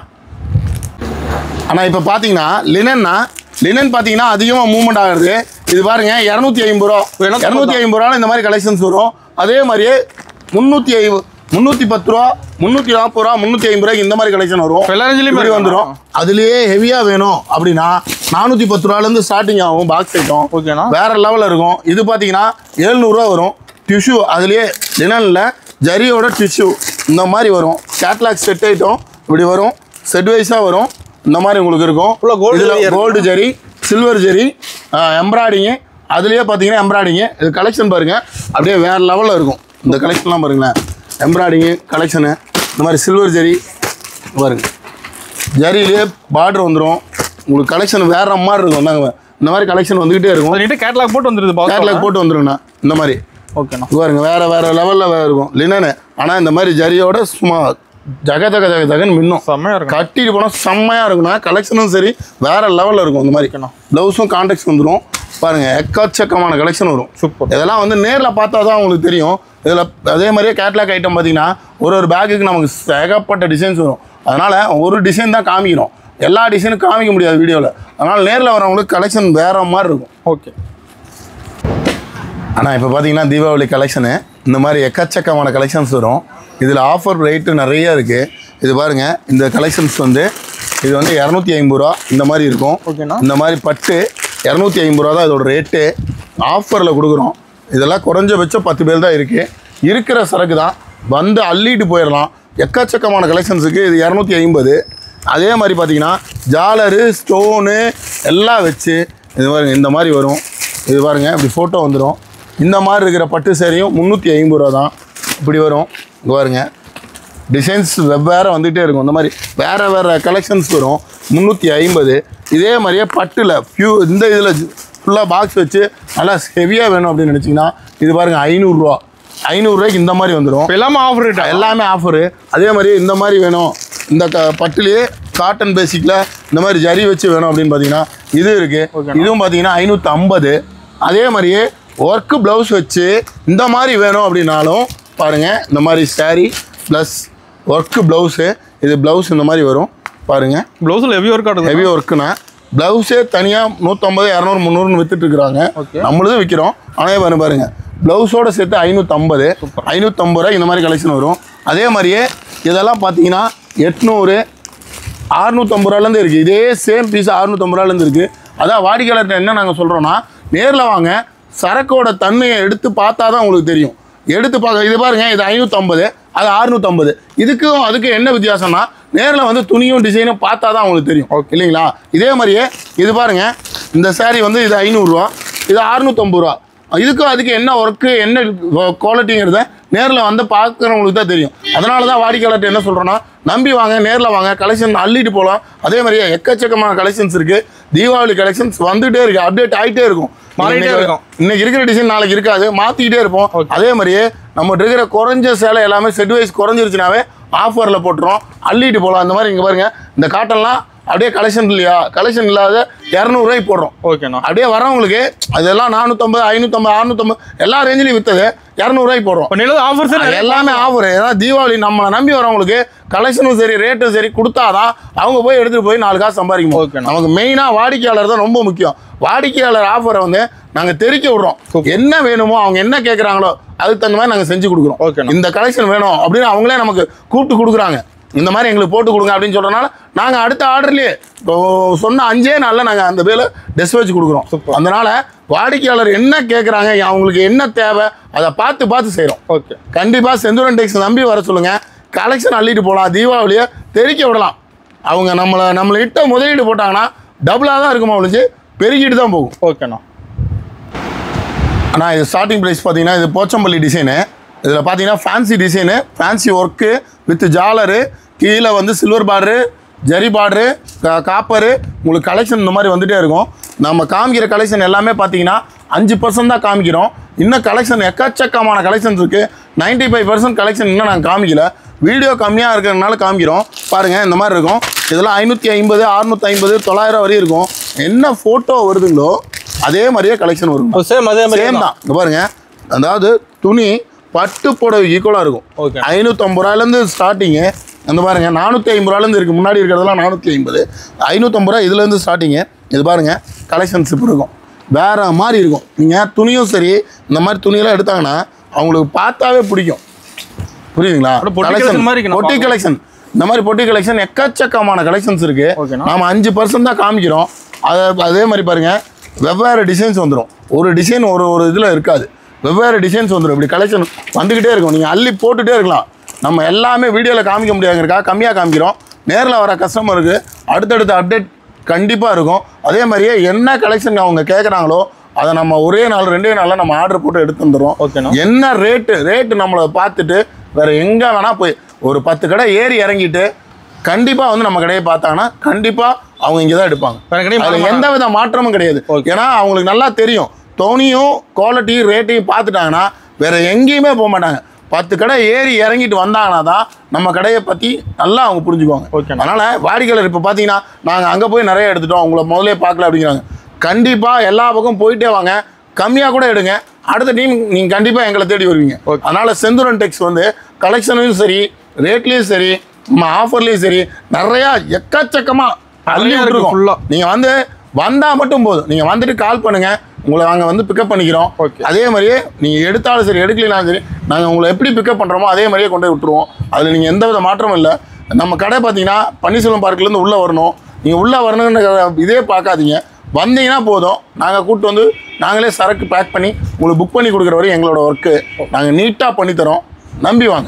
ஆனால் இப்போ பார்த்தீங்கன்னா லினன்னா லினன் பார்த்தீங்கன்னா அதிகமாக மூவ்மெண்ட் ஆகுது இது பாருங்க இரநூத்தி ஐம்பது ரூபா இரநூத்தி இரநூத்தி ஐம்பது ரூபா இந்த மாதிரி கலெக்ஷன்ஸ் வரும் அதே மாதிரியே முந்நூற்றி ஐம்பது முந்நூற்றி பத்து ரூபா முந்நூற்றி நாற்பது ரூபா முந்நூற்றி ஐம்பது ரூபாய்க்கு இந்த மாதிரி கலெக்ஷன் வரும் எல்லா ரேஞ்சிலையுமே இப்படி வந்துடும் அதுலேயே ஹெவியாக வேணும் அப்படின்னா நானூற்றி பத்து ரூபாலேருந்து ஸ்டார்டிங் ஆகும் பாக்ஸ் ஐட்டம் ஓகேண்ணா வேற லெவலில் இருக்கும் இது பார்த்தீங்கன்னா எழுநூறுவா வரும் டிஷ்யூ அதுலேயே லினனில் ஜரியோட டிஷ்யூ இந்த மாதிரி வரும் கேட்லாக் செட் ஐட்டம் இப்படி வரும் செட் வைஸாக வரும் இந்த மாதிரி உங்களுக்கு இருக்கும் Full ஆ gold இதில் ஜரியா இருக்கு. கோல்டு ஜரி சில்வர் ஜரி எம்ப்ராய்டிங்கு அதுலேயே பார்த்தீங்கன்னா எம்ப்ராய்டிங்கு இது கலெக்ஷன் பாருங்கள் அப்படியே வேற லெவலில் இருக்கும் இந்த கலெக்ஷன்லாம் பாருங்களேன் எம்ப்ராய்டிங்கு கலெக்ஷனு இந்த மாதிரி சில்வர் ஜரி பாருங்க ஜரியிலே பார்டர் வந்துடும் உங்களுக்கு கலெக்ஷன் வேற மாதிரி இருக்கும் நாங்கள் இந்த மாதிரி கலெக்ஷன் வந்துக்கிட்டே இருக்கும் அதுக்கிட்ட கேட்லாக் போட்டு வந்துருது பாக்ஸ் கேட்லாக் போட்டு வந்துருங்கண்ணா இந்த மாதிரி ஓகேண்ணா இது பாருங்க வேற வேற லெவலில் இருக்கும் லினனு ஆனால் இந்த மாதிரி ஜரியோட சும்மா ஜக ஜக ஜக ஜகன்னு மின்னும் செம்மையாக இருக்கும் கட்டிட்டு போனால் செம்மையாக இருக்குண்ணா கலெக்ஷனும் சரி வேற லெவலில் இருக்கும் இந்த மாதிரி ஓகேண்ணா. ப்ளவுஸும் கான்டெக்ட் வந்துடும் பாருங்க எக்கச்சக்கமான கலெக்ஷன் வரும் சூப்பர் இதெல்லாம் வந்து நேரில் பார்த்தா தான் உங்களுக்கு தெரியும் இதில் அதே மாதிரியே கேட்லாக் ஐட்டம் பார்த்தீங்கன்னா ஒரு ஒரு பேக்குக்கு நமக்கு ஏகப்பட்ட டிசைன்ஸ் வரும் அதனால் ஒரு டிசைன் தான் காமிக்கிறோம் எல்லா டிசைனும் காமிக்க முடியாது வீடியோவில் அதனால் நேரில் வரவங்களுக்கு கலெக்ஷன் வேற மாதிரி இருக்கும் ஓகே ஆனால் இப்போ பார்த்தீங்கன்னா தீபாவளி கலெக்ஷனு இந்த மாதிரி எக்கச்சக்கமான கலெக்ஷன்ஸ் வரும் இதில் ஆஃபர் ரேட்டு நிறைய இருக்குது இது பாருங்கள் இந்த கலெக்ஷன்ஸ் வந்து இது வந்து இரநூத்தி ஐம்பது ரூபா இந்த மாதிரி இருக்கும் ஓகேண்ணா. இந்த மாதிரி பட்டு இரநூத்தி ஐம்பது ரூபா தான் இதோட ரேட்டு ஆஃபரில் கொடுக்குறோம் இதெல்லாம் குறைஞ்சபட்சம் பத்து பேர் தான் இருக்குது இருக்கிற சரக்கு தான் வந்து அள்ளிட்டு போயிடலாம் எக்கச்சக்கமான கலெக்ஷன்ஸுக்கு இது இரநூத்தி ஐம்பது அதே மாதிரி பார்த்தீங்கன்னா ஜாலரு ஸ்டோனு எல்லாம் வச்சு இது பாருங்க இந்த மாதிரி வரும் இது பாருங்க இப்படி ஃபோட்டோ வந்துடும் இந்த மாதிரி இருக்கிற பட்டு சேரையும் முந்நூற்றி ஐம்பது ரூபா தான் இப்படி வரும் இங்கே பாருங்க டிசைன்ஸ் வெவ்வேறு வந்துகிட்டே இருக்கும் இந்த மாதிரி வேறு வேறு கலெக்ஷன்ஸ் வரும் முந்நூற்றி ஐம்பது இதே மாதிரியே பட்டில் ஃபியூ இந்த இதில் ஃபுல்லாக பாக்ஸ் வச்சு நல்லா ஹெவியாக வேணும் அப்படின்னு நினச்சிங்கன்னா இது பாருங்கள் ஐநூறுரூவா ஐநூறுரூவாய்க்கு இந்த மாதிரி வந்துடும் இப்போ எல்லாமே ஆஃபர் ரேட்டா எல்லாமே ஆஃபரு அதே மாதிரி இந்த மாதிரி வேணும் இந்த க பட்டுலேயே காட்டன் பேசிக்கில் இந்த மாதிரி ஜரி வச்சு வேணும் அப்படின்னு பார்த்தீங்கன்னா இது இருக்குது இதுவும் பார்த்தீங்கன்னா ஐநூற்றி ஐம்பது அதே மாதிரியே ஒர்க்கு ப்ளவுஸ் வச்சு இந்த மாதிரி வேணும் அப்படின்னாலும் பாருங்கள் இந்த மாதிரி saree ப்ளஸ் ஒர்க்கு ப்ளவுஸு இது ப்ளவுஸ் இந்த மாதிரி வரும் பாருங்கள் ப்ளவுஸில் ஹெவி ஒர்க் ஆகுது ஹெவி ஒர்க்குனா ப்ளவுஸே தனியாக நூற்றம்பது இரநூறு முந்நூறுன்னு வித்துட்டு இருக்கிறாங்க Okay. நம்மளதும் விற்கிறோம் ஆனால் பாருங்க பாருங்க ப்ளவுஸோட சேர்த்து ஐநூற்றம்பது ஐநூற்றம்பது ரூபாய் இந்த மாதிரி கலெக்ஷன் வரும் அதே மாதிரியே இதெல்லாம் பார்த்தீங்கன்னா எட்நூறு அறுநூத்தம்பது ரூபாலேருந்து இருக்குது இதே சேம் பீஸ் அறுநூத்தம்பது ரூபாலேருந்து இருக்குது அதான் வாடிக்கையாளர்கிட்ட என்ன நாங்கள் சொல்கிறோன்னா நேரில் வாங்க சரக்கோட தன்மையை எடுத்து பார்த்தா தான் உங்களுக்கு தெரியும் எடுத்து பார்க்க இது பாருங்க இது ஐநூற்றம்பது அது அறுநூற்றம்பது இதுக்கும் அதுக்கு என்ன வித்தியாசம்னா நேரில் வந்து துணியும் டிசைனும் பார்த்தா தான் உங்களுக்கு தெரியும் இல்லைங்களா இதே மாதிரியே இது பாருங்க இந்த saree வந்து இது ஐநூறுரூவா இது அறுநூத்தம்பது ரூபா இதுக்கும் அதுக்கு என்ன ஒர்க்கு என்ன குவாலிட்டிங்கிறத நேரில் வந்து பார்க்குறவங்களுக்கு தான் தெரியும் அதனால தான் வாடிக்கையாளர்கிட்ட என்ன சொல்கிறோன்னா நம்பி வாங்க நேரில் வாங்க கலெக்ஷன் அள்ளிட்டு போகலாம் அதே மாதிரியே எக்கச்சக்கமான கலெக்ஷன்ஸ் இருக்குது தீபாவளி கலெக்ஷன்ஸ் வந்துகிட்டே இருக்குது அப்டேட் ஆகிட்டே இருக்கும் மாறிட்டே இன்னைக்கு- இருக்கும். இன்னைக்கு இருக்கிற டிசைன் நாளைக்கு இருக்காது மாற்றிக்கிட்டே இருப்போம் அதே மாதிரியே நம்ம இருக்கிற குறைஞ்ச சேலை எல்லாமே செட் வைஸ் குறைஞ்சிருச்சுனாவே ஆஃபரில் போட்டுரும் அள்ளிட்டு போகலாம் அந்த மாதிரி இங்கே பாருங்க இந்த காட்டன்லாம் அப்படியே கலெக்ஷன் இல்லையா கலெக்ஷன் இல்லாத இரநூறுவாய்க்கு போடுறோம் ஓகேண்ணா அப்படியே வரவங்களுக்கு அதெல்லாம் நானூற்றம்பது ஐநூற்றம்பது அறுநூற்றம்பது எல்லா ரேஞ்சிலையும் விற்றது இரநூறுவாய்க்கு போடுறோம் இப்போ நிலவு ஆஃபர் சார் அது எல்லாமே ஆஃபர் ஏன்னா தீபாவளி நம்மளை நம்பி வரவங்களுக்கு கலெக்ஷனும் சரி ரேட்டும் சரி கொடுத்தாதான் அவங்க போய் எடுத்துட்டு போய் நாலு காசு சம்பாதிக்க Okay, முடியும் நமக்கு மெயினாக வாடிக்கையாளர் தான் ரொம்ப முக்கியம் வாடிக்கையாளர் ஆஃபரை வந்து நாங்கள் தெரிக்க விடுறோம் என்ன வேணுமோ அவங்க என்ன கேட்குறாங்களோ அதுக்கு தகுந்த மாதிரி நாங்கள் செஞ்சு Okay, கொடுக்குறோம் இந்த கலெக்ஷன் வேணும் அப்படின்னு அவங்களே நமக்கு கூப்பிட்டு கொடுக்குறாங்க இந்த மாதிரி எங்களுக்கு போட்டு கொடுங்க அப்படின்னு சொல்றதுனால நாங்கள் அடுத்த ஆர்டர்லேயே இப்போ சொன்ன அஞ்சே நாளில் நாங்கள் அந்த வேலை டெஸ்பேச் கொடுக்குறோம் அதனால வாடிக்கையாளர் என்ன கேட்குறாங்க அவங்களுக்கு என்ன தேவை அதை பார்த்து பார்த்து செய்கிறோம் ஓகே கண்டிப்பாக செந்தூரன் டெக்ஸ் நம்பி வர சொல்லுங்க கலெக்ஷன் அள்ளிட்டு போகலாம் தீபாவளியை தெறிக்க விடலாம் அவங்க நம்மளை நம்மளை இட்ட முதலீடு போட்டாங்கன்னா டபுளாக தான் இருக்குமா ஒழிஞ்சு பெருகிட்டு தான் போகும் ஓகேண்ணா ஆனால் இது ஸ்டார்டிங் ப்ரைஸ் பார்த்தீங்கன்னா இது போச்சம்பள்ளி டிசைனு இதில் பார்த்தீங்கன்னா fancy design fancy work with ஜாலரு கீழே வந்து silver border zari border copper உங்களுக்கு கலெக்ஷன் இந்த மாதிரி வந்துகிட்டே இருக்கும் நம்ம காமிக்கிற கலெக்ஷன் எல்லாமே பார்த்தீங்கன்னா அஞ்சு பர்சன்ட் தான் காமிக்கிறோம் இன்னும் கலெக்ஷன் எக்கச்சக்கமான கலெக்ஷன்ஸ் இருக்குது நைன்ட்டி ஃபைவ் பர்சன்ட் கலெக்ஷன் இன்னும் நாங்கள் காமிக்கல வீடியோ கம்மியாக இருக்கிறதுனால காமிக்கிறோம் பாருங்கள் இந்த மாதிரி இருக்கும் இதெல்லாம் ஐநூற்றி ஐம்பது அறுநூற்றி ஐம்பது தொள்ளாயிரம் வரையும் இருக்கும் என்ன ஃபோட்டோ வருதுங்களோ அதே மாதிரியே கலெக்ஷன் வரும் சேம் அதே மாதிரி சேம் தான் இங்க பாருங்க அதாவது துணி பட்டு புடவை ஈக்குவலாக இருக்கும் Okay. ஐநூற்றம்பது ரூபாயிலேருந்து ஸ்டார்டிங்கு அந்த பாருங்க நானூற்றி ஐம்பது ரூபாயிலேருந்து இருக்குது முன்னாடி இருக்கிறதெல்லாம் நானூற்றி ஐம்பது ஐநூற்றம்பது ரூபா இதுலேருந்து ஸ்டார்டிங்கு இது பாருங்க கலெக்ஷன்ஸ் இப்போ இருக்கும் வேற மாதிரி இருக்கும் நீங்கள் துணியும் சரி இந்த மாதிரி துணியெல்லாம் எடுத்தாங்கன்னா அவங்களுக்கு பார்த்தாவே பிடிக்கும் புரியுதுங்களா அப்படியே பொட்டி collection மாதிரி இருக்கு நான் பொட்டி கலெக்ஷன் இந்த மாதிரி பொட்டி கலெக்ஷன் எக்கச்சக்கமான கலெக்ஷன்ஸ் இருக்கு ஓகேண்ணா. நாம அஞ்சு பர்சன்ட் தான் காமிக்கிறோம் அதை அதே மாதிரி பாருங்க வெவ்வேறு டிசைன்ஸ் வந்துடும் ஒரு டிசைன் ஒரு ஒரு இதில் இருக்காது வெவ்வேறு டிசைன்ஸ் வந்துடும் இப்படி கலெக்ஷன் வந்துக்கிட்டே இருக்கும் நீங்கள் அள்ளி போட்டுகிட்டே இருக்கலாம் நம்ம எல்லாமே வீடியோவில் காமிக்க முடியாதுங்கிறக்கா கம்மியாக காமிக்கிறோம் நேரில் வர கஸ்டமருக்கு அடுத்தடுத்த அப்டேட் கண்டிப்பாக இருக்கும் அதே மாதிரியே என்ன கலெக்ஷன் அவங்க கேட்குறாங்களோ அதை நம்ம ஒரே நாள் ரெண்டே நாளில் நம்ம ஆர்டர் போட்டு எடுத்து வந்துடுறோம் ஓகேண்ணா. என்ன ரேட்டு ரேட்டு நம்மளை பார்த்துட்டு வேற எங்கே வேணால் போய் ஒரு பத்து கடை ஏறி இறங்கிட்டு கண்டிப்பாக வந்து நம்ம கடையை பார்த்தாங்கன்னா கண்டிப்பாக அவங்க இங்கே தான் எடுப்பாங்க வேற கடையும் அதில் மாற எந்த வித மாற்றமும் கிடையாது Okay. ஏன்னா அவங்களுக்கு நல்லா தெரியும் தோனியும் குவாலிட்டி ரேட்டையும் பார்த்துட்டாங்கன்னா வேற எங்கேயுமே போக மாட்டாங்க பத்து கடை ஏறி இறங்கிட்டு வந்தாங்கன்னா தான் நம்ம கடையை பற்றி நல்லா அவங்க புரிஞ்சுக்குவாங்க Okay. அதனால வாடிக்கையாளர் இப்போ பார்த்தீங்கன்னா நாங்கள் அங்கே போய் நிறைய எடுத்துட்டோம் உங்களை முதல்ல பார்க்கல அப்படிங்கிறாங்க கண்டிப்பாக எல்லா பக்கம் போயிட்டே வாங்க கம்மியாக கூட எடுங்க அடுத்த டீம் நீங்கள் கண்டிப்பாக எங்களை தேடி வருவீங்க Okay. அதனால செந்தூரன் டெக்ஸ் வந்து கலெக்ஷனும் சரி ரேட்லேயும் சரி நம்ம ஆஃபர்லேயும் சரி நிறையா எக்கச்சக்கமாக அள்ளி நிறையா இருக்கு விட்டுருக்கோம் full-ஆ. நீங்கள் வந்து வந்தால் மட்டும் போதும் நீங்கள் வந்துட்டு கால் பண்ணுங்கள் உங்களை நாங்கள் வந்து பிக்கப் பண்ணிக்கிறோம் Okay. அதே மாதிரியே நீங்கள் எடுத்தாலும் சரி எடுக்கலைனாலும் சரி நாங்கள் உங்களை எப்படி பிக்கப் பண்ணுறோமோ அதே மாதிரியே கொண்டு போய் விட்டுருவோம் அதில் நீங்கள் எந்த வித மாற்றமும் இல்லை நம்ம கடை பார்த்தீங்கன்னா பன்னீர்செல்வம் பார்க்லேருந்து உள்ளே வரணும் நீங்கள் உள்ளே வரணுங்கிற இதே பார்க்காதீங்க வந்தீங்கன்னா போதும் நாங்கள் கூப்பிட்டு வந்து நாங்களே சரக்கு பேக் பண்ணி உங்களுக்கு புக் பண்ணி கொடுக்குற வரையும் எங்களோட ஒர்க்கு நாங்கள் நீட்டாக பண்ணித்தரோம் நம்பி வாங்க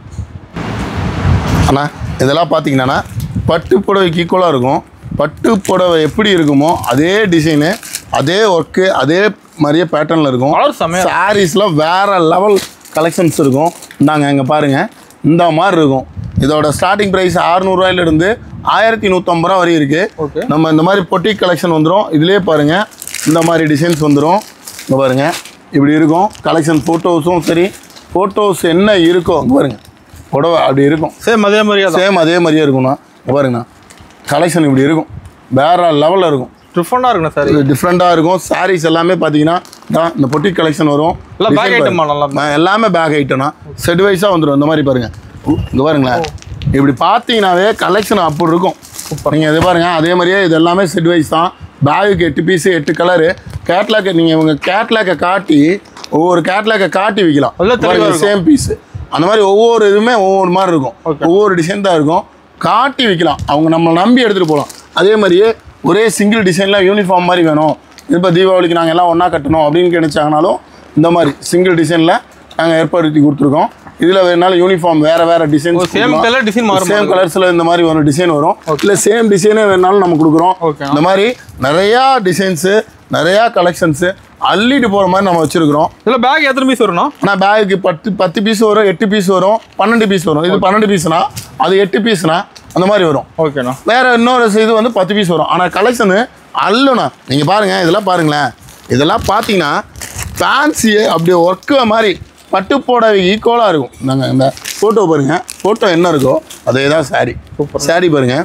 அண்ணா இதெல்லாம் பார்த்தீங்கன்னா பட்டு புடவைக்கு ஈக்குவலாக இருக்கும் பட்டு புடவை எப்படி இருக்குமோ அதே டிசைனு அதே ஒர்க்கு அதே மாதிரியே பேட்டர்னில் இருக்கும் கலர் செமையா சாரீஸில் வேற லெவல் கலெக்ஷன்ஸ் இருக்கும் இந்தாங்க இங்கே பாருங்கள் இந்த மாதிரி இருக்கும் இதோட ஸ்டார்டிங் ப்ரைஸ் இருந்து ஆயிரத்தி நூற்றம்பது ரூபா வரை Okay. இருக்குது நம்ம இந்த மாதிரி பொட்டி கலெக்ஷன் வந்துடும் இதுலேயே பாருங்கள் இந்த மாதிரி டிசைன்ஸ் வந்துடும் இங்கே பாருங்கள் இப்படி இருக்கும் கலெக்ஷன் ஃபோட்டோஸும் சரி ஃபோட்டோஸ் என்ன இருக்கோ இங்கே பாருங்கள் புடவை அப்படி இருக்கும் சேம் அதே மாதிரியே தான் சேம் அதே மாதிரியே இருக்கும்ண்ணா இங்க பாருங்கண்ணா கலெக்ஷன் இப்படி இருக்கும் வேற லெவலில் இருக்கும் டிஃப்ரெண்டாக இருக்குண்ணா சார் இது டிஃப்ரெண்ட்டாக இருக்கும் சாரீஸ் எல்லாமே பார்த்தீங்கன்னா தான் இந்த பொட்டி கலெக்ஷன் வரும் எல்லாம் bag Design item ஆ நல்லா பாருங்க. ஆ, எல்லாமே பேக் ஐட்டம்னா செட் வைஸாக வந்துடும் இந்த மாதிரி பாருங்க இங்கே பாருங்களேன் இப்படி பார்த்தீங்கன்னாவே கலெக்ஷன் அப்படி இருக்கும் நீங்கள் இது பாருங்க அதே மாதிரியே இது எல்லாமே செட் வைஸ் தான் பேகுக்கு எட்டு பீஸு எட்டு கலரு கேட்லாக் நீங்கள் இவங்க கேட்லாக்கை காட்டி ஒவ்வொரு கேட்லாக்கை காட்டி நல்லா தெளிவா விற்கலாம் இருக்கும். சேம் பீஸு அந்த மாதிரி ஒவ்வொரு இதுவுமே ஒவ்வொரு மாதிரி இருக்கும் Okay. ஒவ்வொரு டிசைன் தான் இருக்கும் காட்டி விற்கலாம் அவங்க நம்மளை நம்பி எடுத்துகிட்டு போகலாம் அதே மாதிரியே ஒரே சிங்கிள் டிசைனில் யூனிஃபார்ம் மாதிரி வேணும் இப்போ தீபாவளிக்கு நாங்கள் எல்லாம் ஒன்றா கட்டணும் அப்படின்னு நினச்சாங்கனாலும் இந்த மாதிரி சிங்கிள் டிசைனில் நாங்கள் ஏற்படுத்தி கொடுத்துருக்கோம் இதில் வேணாலும் யூனிஃபார்ம் வேறு வேறு டிசைன் சேம் கலர் டிசைன் மாறும் சேம் கலர்ஸில் இந்த மாதிரி ஒரு டிசைன் வரும் இல்லை சேம் டிசைனே வேணாலும் நம்ம கொடுக்குறோம் Okay. இந்த மாதிரி நிறையா டிசைன்ஸு நிறையா கலெக்ஷன்ஸு அள்ளிட்டு போகிற மாதிரி நம்ம வச்சுருக்கிறோம் இதில் பேக் எத்தனை பீஸ் வரும்ண்ணா ஆனால் பேகுக்கு பத்து பத்து பீஸ் வரும் எட்டு பீஸ் வரும் பன்னெண்டு பீஸ் வரும் இது பன்னெண்டு பீஸ்னா அது எட்டு பீஸ்னா அந்த மாதிரி வரும் ஓகேண்ணா வேற இன்னொரு இது வந்து பத்து பீஸ் வரும் ஆனால் கலெக்ஷனு அல்லுண்ணா நீங்கள் பாருங்கள் இதெல்லாம் பாருங்களேன் இதெல்லாம் பார்த்தீங்கன்னா ஃபேன்சியே அப்படியே ஒர்க்கு மாதிரி பட்டு புடவை ஈக்குவலாக இருக்கும் நாங்கள் இந்த ஃபோட்டோ பாருங்கள் ஃபோட்டோ என்ன இருக்கோ அதே தான் சாரி சாரி பாருங்கள்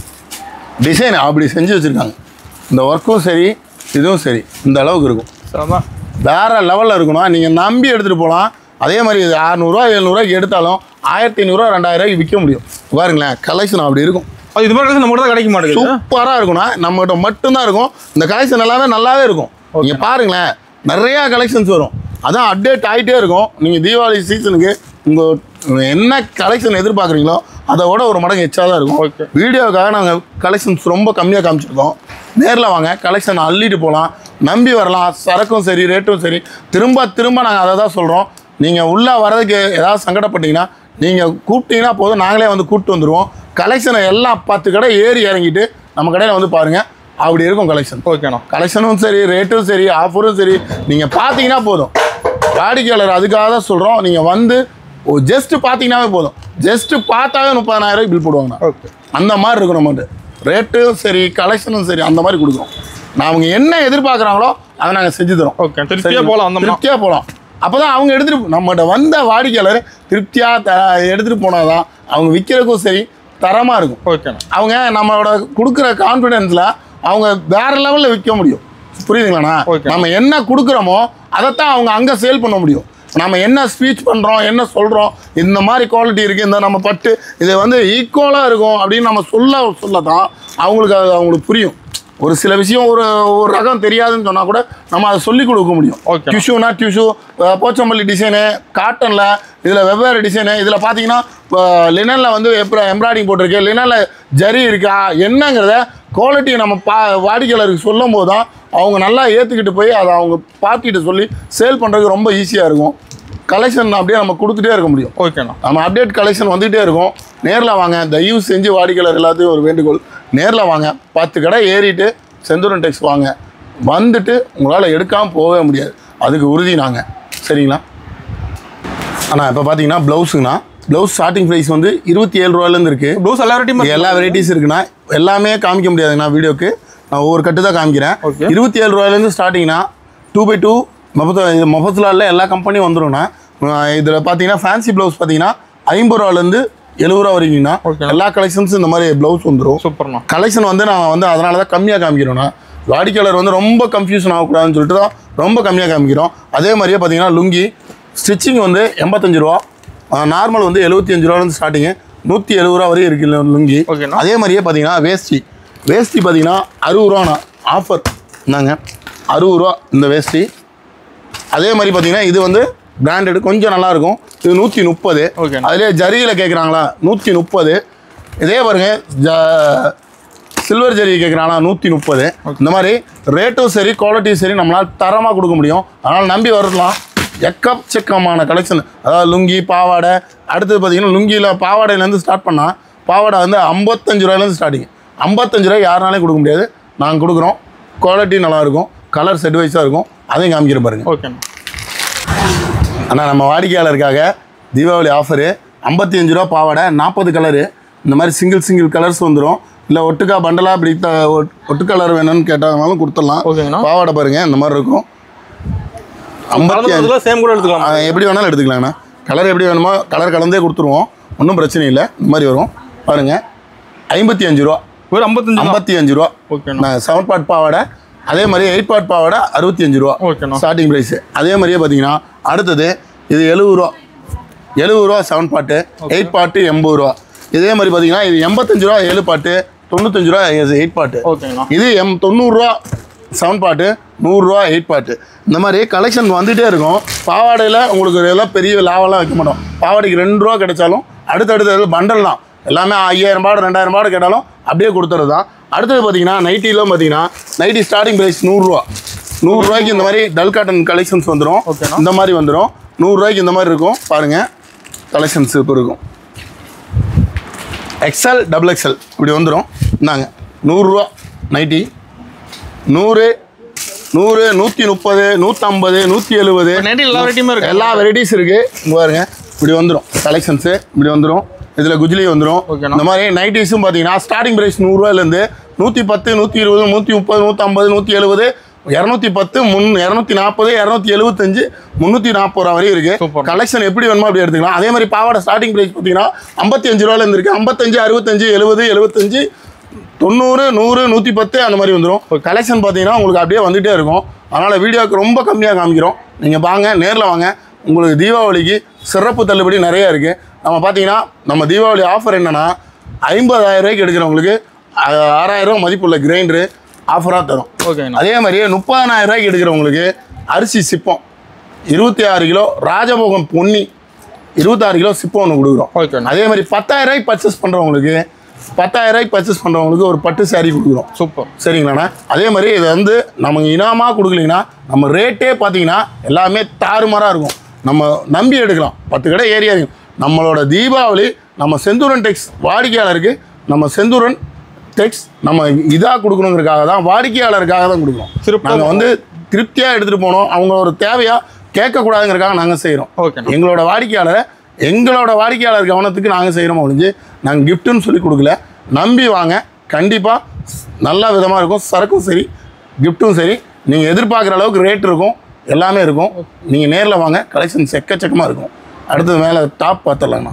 டிசைன் அப்படி செஞ்சு வச்சுருக்காங்க இந்த ஒர்க்கும் சரி இதுவும் சரி இந்த அளவுக்கு இருக்கும் அதான் வேற லெவலில் இருக்கணும் நீங்கள் நம்பி எடுத்துகிட்டு போகலாம் அதே மாதிரி இது அறநூறுவா எழுநூறுவாய்க்கு எடுத்தாலும் ஆயிரத்தி ஐநூறுரூவா ரெண்டாயிரூவாய்க்கு விற்க முடியும் பாருங்களேன் கலெக்ஷன் அப்படி இருக்கும் அது இது மாதிரி நம்ம தான் கிடைக்க மாட்டேங்குது சூப்பராக இருக்கும்னா நம்மகிட்ட மட்டும்தான் இருக்கும் இந்த கலெக்ஷன் எல்லாமே நல்லாவே இருக்கும் நீங்கள் பாருங்களேன் நிறையா கலெக்ஷன்ஸ் வரும் அதான் அப்டேட் ஆகிட்டே இருக்கும் நீங்கள் தீபாவளி சீசனுக்கு உங்கள் என்ன கலெக்ஷன் எதிர்பார்க்குறீங்களோ அதை விட ஒரு மடங்கு எச்சா தான் இருக்கும் Okay. வீடியோக்காக நாங்கள் கலெக்ஷன்ஸ் ரொம்ப கம்மியாக காமிச்சிருக்கோம் நேரில் வாங்க கலெக்ஷன் அள்ளிட்டு போகலாம் நம்பி வரலாம் சரக்கும் சரி ரேட்டும் சரி திரும்ப திரும்ப நாங்கள் அதை தான் சொல்கிறோம் நீங்கள் உள்ளே வர்றதுக்கு ஏதாவது சங்கடப்பட்டீங்கன்னா நீங்கள் கூப்பிட்டீங்கன்னா போதும் நாங்களே வந்து கூப்பிட்டு வந்துடுவோம் கலெக்ஷனை எல்லாம் பத்து கடை ஏறி இறங்கிட்டு நம்ம கடையில் வந்து பாருங்கள் அப்படி இருக்கும் கலெக்ஷன் ஓகேண்ணா கலெக்ஷனும் சரி ரேட்டும் சரி ஆஃபரும் சரி நீங்கள் பார்த்தீங்கன்னா போதும் வாடிக்கையாளர் அதுக்காக தான் சொல்கிறோம் நீங்கள் வந்து ஜஸ்ட் பார்த்தீங்கன்னாவே போதும் ஜஸ்ட் பார்த்தாவே முப்பதாயிரம் பில் போடுவாங்கண்ணா ஓகே அந்த மாதிரி இருக்கும் நம்மகிட்ட ரேட்டும் சரி கலெக்ஷனும் சரி அந்த மாதிரி கொடுக்குறோம் நான் அவங்க என்ன எதிர்பார்க்குறாங்களோ அதை நாங்கள் செஞ்சு தரோம் ஓகே திருப்தியாக போகலாம் அந்த மாதிரி திருப்தியாக போகலாம் அப்போ தான் அவங்க எடுத்துகிட்டு நம்மகிட்ட வந்த வாடிக்கையாளர் திருப்தியாக த எடுத்துகிட்டு போனால் தான் அவங்க விற்கிறதுக்கும் சரி தரமாக இருக்கும் ஓகேண்ணா அவங்க நம்மளோட கொடுக்குற கான்ஃபிடென்ஸில் அவங்க வேற லெவலில் விற்க முடியும் புரியுதுங்களாண்ணா Okay. நம்ம என்ன கொடுக்குறோமோ அதைத்தான் அவங்க அங்கே சேல் பண்ண முடியும் நம்ம என்ன ஸ்பீச் பண்ணுறோம் என்ன சொல்கிறோம் இந்த மாதிரி குவாலிட்டி இருக்குது இந்த நம்ம பட்டு இது வந்து ஈக்குவலாக இருக்கும் அப்படின்னு நம்ம சொல்ல சொல்ல தான் அவங்களுக்கு அது அவங்களுக்கு புரியும் ஒரு சில விஷயம் ஒரு ஒரு ரகம் தெரியாதுன்னு சொன்னால் கூட நம்ம அதை சொல்லிக் கொடுக்க முடியும் Okay. டியூஷுனா டியூஷு போச்சம்பள்ளி டிசைனு காட்டனில் இதில் வெவ்வேறு டிசைனு இதில் பார்த்தீங்கன்னா லினனில் வந்து எப்போ எம்ப்ராய்டிங் போட்டிருக்கு லினனில் ஜரி இருக்கா என்னங்கிறத குவாலிட்டியை நம்ம பா வாடிக்கையாளருக்கு சொல்லும் போது தான் அவங்க நல்லா ஏற்றுக்கிட்டு போய் அதை அவங்க பார்ட்டிகிட்ட சொல்லி சேல் பண்ணுறதுக்கு ரொம்ப ஈஸியாக இருக்கும் கலெக்ஷன் அப்படியே நம்ம கொடுத்துட்டே இருக்க முடியும் ஓகேண்ணா நம்ம அப்டேட் கலெக்ஷன் வந்துகிட்டே இருக்கும் நேரில் வாங்க தயவு செஞ்சு வாடிக்கையாளர் எல்லாத்தையும் ஒரு வேண்டுகோள் நேரில் வாங்க பத்து கடை ஏறிட்டு செந்தூரன் டெக்ஸ் வாங்க வந்துட்டு உங்களால் எடுக்காமல் போகவே முடியாது அதுக்கு உறுதி நாங்கள் சரிங்களா அண்ணா இப்போ பார்த்தீங்கன்னா ப்ளவுஸுங்கண்ணா ப்ளவுஸ் ஸ்டார்டிங் ப்ரைஸ் வந்து இருபத்தி ஏழு ரூபாயிலேருந்து இருக்குது ப்ளூஸ் எல்லா வெரைட்டியும் இங்க எல்லா வெரைட்டிஸ் இருக்குண்ணா எல்லாமே காமிக்க முடியாதுங்கண்ணா வீடியோக்கு நான் ஒவ்வொரு கட்டு தான் காமிக்கிறேன் Okay. இருபத்தி ஏழு ரூபாயிலேருந்து ஸ்டார்டிங்னா டூ பை டூ மொபத்து இது மொபத்துலாலில் எல்லா கம்பெனியும் வந்துடும்ண்ணா இதில் பார்த்தீங்கன்னா ஃபேன்சி ப்ளவுஸ் பார்த்தீங்கன்னா ஐம்பது ரூபாலேருந்து எழுபது ரூபா வரைக்கும்ண்ணா Okay. எல்லா கலெக்ஷன்ஸும் இந்த மாதிரி ப்ளவுஸ் வந்துடும் சூப்பர்ண்ணா கலெக்ஷன் வந்து நான் வந்து அதனால தான் கம்மியாக காமிக்கிறோண்ணா வாடிக்கையாளர் வந்து ரொம்ப கன்ஃபியூஷன் ஆகக்கூடாதுன்னு சொல்லிட்டு தான் ரொம்ப கம்மியாக காமிக்கிறோம் அதே மாதிரியே பார்த்தீங்கன்னா லுங்கி ஸ்டிச்சிங் வந்து எண்பத்தஞ்சு ரூபா நார்மல் வந்து எழுபத்தி அஞ்சு ரூபாலேருந்து ஸ்டார்டிங்கு நூற்றி எழுபது ரூபா வரையும் இருக்குது லுங்கி ஓகேண்ணா. அதே மாதிரியே பார்த்தீங்கன்னா வேஷ்டி வேஷ்டி பார்த்தீங்கன்னா அறுபது ரூபாண்ணா ஆஃபர் என்னங்க அறுபது ரூபா இந்த வேஷ்டி அதே மாதிரி பார்த்தீங்கன்னா இது வந்து பிராண்டட் கொஞ்சம் நல்லா இருக்கும் இது நூற்றி முப்பது Okay. அதிலே ஜரியில் கேட்குறாங்களா நூற்றி முப்பது இதே பாருங்க ஜ சில்வர் ஜரி கேட்குறாங்களா நூற்றி முப்பது இந்த மாதிரி ரேட்டும் சரி குவாலிட்டியும் சரி நம்மளால் தரமாக கொடுக்க முடியும் அதனால் நம்பி வரலாம் எக்கச்சக்கமான கலெக்ஷன் அதாவது லுங்கி பாவாடை அடுத்தது பார்த்தீங்கன்னா லுங்கியில் பாவாடையிலேருந்து ஸ்டார்ட் பண்ணால் பாவாடை வந்து ஐம்பத்தஞ்சு ரூபாயிலேருந்து ஸ்டார்டிங் ஐம்பத்தஞ்சு ரூபாய் யாருனாலையும் கொடுக்க முடியாது நாங்கள் கொடுக்குறோம் குவாலிட்டி நல்லாயிருக்கும் கலர் செட் வைஸாக இருக்கும் அதையும் காமிக்கிற பாருங்க ஓகேண்ணா ஆனால் நம்ம வாடிக்கையாளருக்காக தீபாவளி ஆஃபரு ஐம்பத்தி அஞ்சு ரூபா பாவாடை நாற்பது கலரு இந்த மாதிரி சிங்கிள் சிங்கிள் கலர்ஸ் வந்துடும் இல்லை ஒட்டுக்கா பண்டலாக இப்படி த ஒட்- ஒட்டு கலர் வேணும்னு கேட்டாலும் கொடுத்துடலாம் ஓகேங்கண்ணா. பாவாடை பாருங்க இந்த மாதிரி இருக்கும் ஐம்பத்தி அஞ்சு சேம் கூட எடுத்துக்கலாம் ஆ, எப்படி வேணாலும் எடுத்துக்கலாங்கண்ணா கலர் எப்படி வேணுமோ கலர் கலந்தே கொடுத்துருவோம் ஒன்றும் பிரச்சனை இல்லை இந்த மாதிரி வரும் பாருங்க ஐம்பத்தி அஞ்சு ரூபா ஒரு ஐம்பத்தஞ்சு தான் ஐம்பத்தி அஞ்சு ரூபா ஓகேண்ணா நான் செவன் பார்ட் பாவாடை அதே மாதிரி எயிட் பார்ட் பாவாடை அறுபத்தி அஞ்சு ரூபா ஓகேண்ணா ஸ்டார்டிங் ப்ரைஸ் அதே மாதிரியே பார்த்தீங்கன்னா அடுத்தது இது எழுபது ரூபா எழுபது ரூபா செவன் பாட்டு எயிட் பாட்டு எண்பது ரூபா இதே மாதிரி பார்த்தீங்கன்னா இது எண்பத்தஞ்சு ரூபா ஏழு பாட்டு தொண்ணூத்தஞ்சு ரூபா எயிட் பாட்டு ஓகேண்ணா இது எம் தொண்ணூறுரூவா செவன் பாட்டு நூறுரூவா எயிட் பாட்டு இந்த மாதிரி கலெக்ஷன் வந்துகிட்டே இருக்கும் பாவாடையில் உங்களுக்கு எல்லாம் பெரிய லாபம்லாம் வைக்க மாட்டோம் பாவாடைக்கு ரெண்டு ரூபா கிடைச்சாலும் அடுத்தடுத்த பண்டல் தான் எல்லாமே ஐயாயிரம் பாடு ரெண்டாயிரம் பாடு கேட்டாலும் அப்படியே கொடுத்துறது தான் அடுத்தது பார்த்தீங்கன்னா நைட்டிலும் பார்த்தீங்கன்னா நைட்டி ஸ்டார்டிங் ப்ரைஸ் நூறுரூவா நூறுரூவாய்க்கு இந்த மாதிரி டல் காட்டன் கலெக்ஷன்ஸ் வந்துடும் ஓகேண்ணா. இந்த மாதிரி வந்துடும் நூறுரூவாய்க்கு இந்த மாதிரி இருக்கும் பாருங்கள் கலெக்ஷன்ஸ் இப்போ இருக்கும் எக்ஸ்எல் டபுள் எக்ஸ்எல் இப்படி வந்துடும் இந்தாங்க நூறுரூவா நைட்டி நூறு நூறு நூற்றி முப்பது நூற்றம்பது நூற்றி எழுபது நைட்டி எல்லா வெரைட்டியுமே இருக்கு எல்லா வெரைட்டிஸ் இருக்குது இங்கே பாருங்க இப்படி வந்துடும் கலெக்ஷன்ஸு இப்படி வந்துடும் இதில் குஜ்லி வந்துடும் ஓகேண்ணா. இந்த மாதிரி நைட்டிஸும் பார்த்தீங்கன்னா ஸ்டார்டிங் ப்ரைஸ் நூறுரூவாலேருந்து நூற்றி பத்து நூற்றி இருபது நூற்றி முப்பது நூற்றம்பது நூற்றி எழுபது இரநூத்தி பத்து முன் இரநூத்தி நாற்பது இரநூத்தி எழுபத்தஞ்சு முந்நூற்றி நாற்பது ரூபா வரையும் இருக்குது Super. கலெக்ஷன் எப்படி வேணுமோ அப்படி எடுத்துக்கலாம் அதே மாதிரி பாவாடை ஸ்டார்டிங் ப்ரைஸ் பார்த்தீங்கன்னா ஐம்பத்தி அஞ்சு ரூபாலேருந்து இருக்குது ஐம்பத்தஞ்சு அறுபத்தஞ்சு எழுபது எழுபத்தஞ்சு தொண்ணூறு நூறு நூற்றி பத்து அந்த மாதிரி வந்துடும் கலெக்ஷன் பார்த்தீங்கன்னா உங்களுக்கு அப்படியே வந்துகிட்டே இருக்கும் அதனால் வீடியோவுக்கு ரொம்ப கம்மியாக காமிக்கிறோம் நீங்கள் வாங்க நேரில் வாங்க உங்களுக்கு தீபாவளிக்கு சிறப்பு தள்ளுபடி நிறைய இருக்குது நம்ம பார்த்தீங்கன்னா நம்ம தீபாவளி ஆஃபர் என்னென்னா ஐம்பதாயிரம் ரூபாய்க்கு எடுக்கிறவங்களுக்கு ஆ- ஆறாயிரம் ரூபாய் மதிப்புள்ள கிரைண்டரு ஆஃபராக தரும் ஓகேண்ணா அதே மாதிரியே முப்பதனாயிரம் ரூபாய்க்கு எடுக்கிறவங்களுக்கு அரிசி சிப்பம் இருபத்தி ஆறு கிலோ ராஜபோகம் பொன்னி இருபத்தாறு கிலோ சிப்பம் ஒன்று கொடுக்குறோம் ஓகேண்ணா அதே மாதிரி பத்தாயிரம் ரூபாய்க்கு பர்ச்சேஸ் பண்ணுறவங்களுக்கு பத்தாயிரம் ரூபாய்க்கு பர்ச்சேஸ் பண்ணுறவங்களுக்கு ஒரு பட்டு saree கொடுக்குறோம் சூப்பர் சரிங்களாண்ணா அதே மாதிரி இதை வந்து நமக்கு இனாமாக கொடுக்கலீங்கன்னா நம்ம ரேட்டே பார்த்தீங்கன்னா எல்லாமே தாறுமாறாக இருக்கும் நம்ம நம்பி எடுக்கலாம் பத்து கடை ஏரியா இருக்கு. நம்மளோட தீபாவளி நம்ம செந்தூரன் டெக்ஸ் வாடிக்கையாளருக்கு நம்ம செந்தூரன் டெக்ஸ் நம்ம இதாக கொடுக்கணுங்கிறதுக்காக தான் வாடிக்கையாளருக்காக தான் கொடுக்குறோம் சிறப்பா நாங்கள் வந்து திருப்தியாக எடுத்துகிட்டு போனோம் அவங்க ஒரு தேவையாக கேட்கக்கூடாதுங்கிறதுக்காக நாங்கள் செய்கிறோம் ஓகேண்ணா எங்களோட வாடிக்கையாளரை எங்களோட வாடிக்கையாளர் கவனத்துக்கு நாங்கள் செய்கிறோம் ஒழிஞ்சு நாங்கள் கிஃப்ட்டுன்னு சொல்லி கொடுக்கல நம்பி வாங்க கண்டிப்பாக நல்ல விதமாக இருக்கும் சரக்கும் சரி கிஃப்ட்டும் சரி நீங்கள் எதிர்பார்க்குற அளவுக்கு ரேட் இருக்கும் எல்லாமே இருக்கும் நீங்கள் நேரில் வாங்க கலெக்ஷன்ஸ் எக்கச்சக்கமாக இருக்கும் அடுத்தது மேலே டாப் பார்த்துடலாங்கண்ணா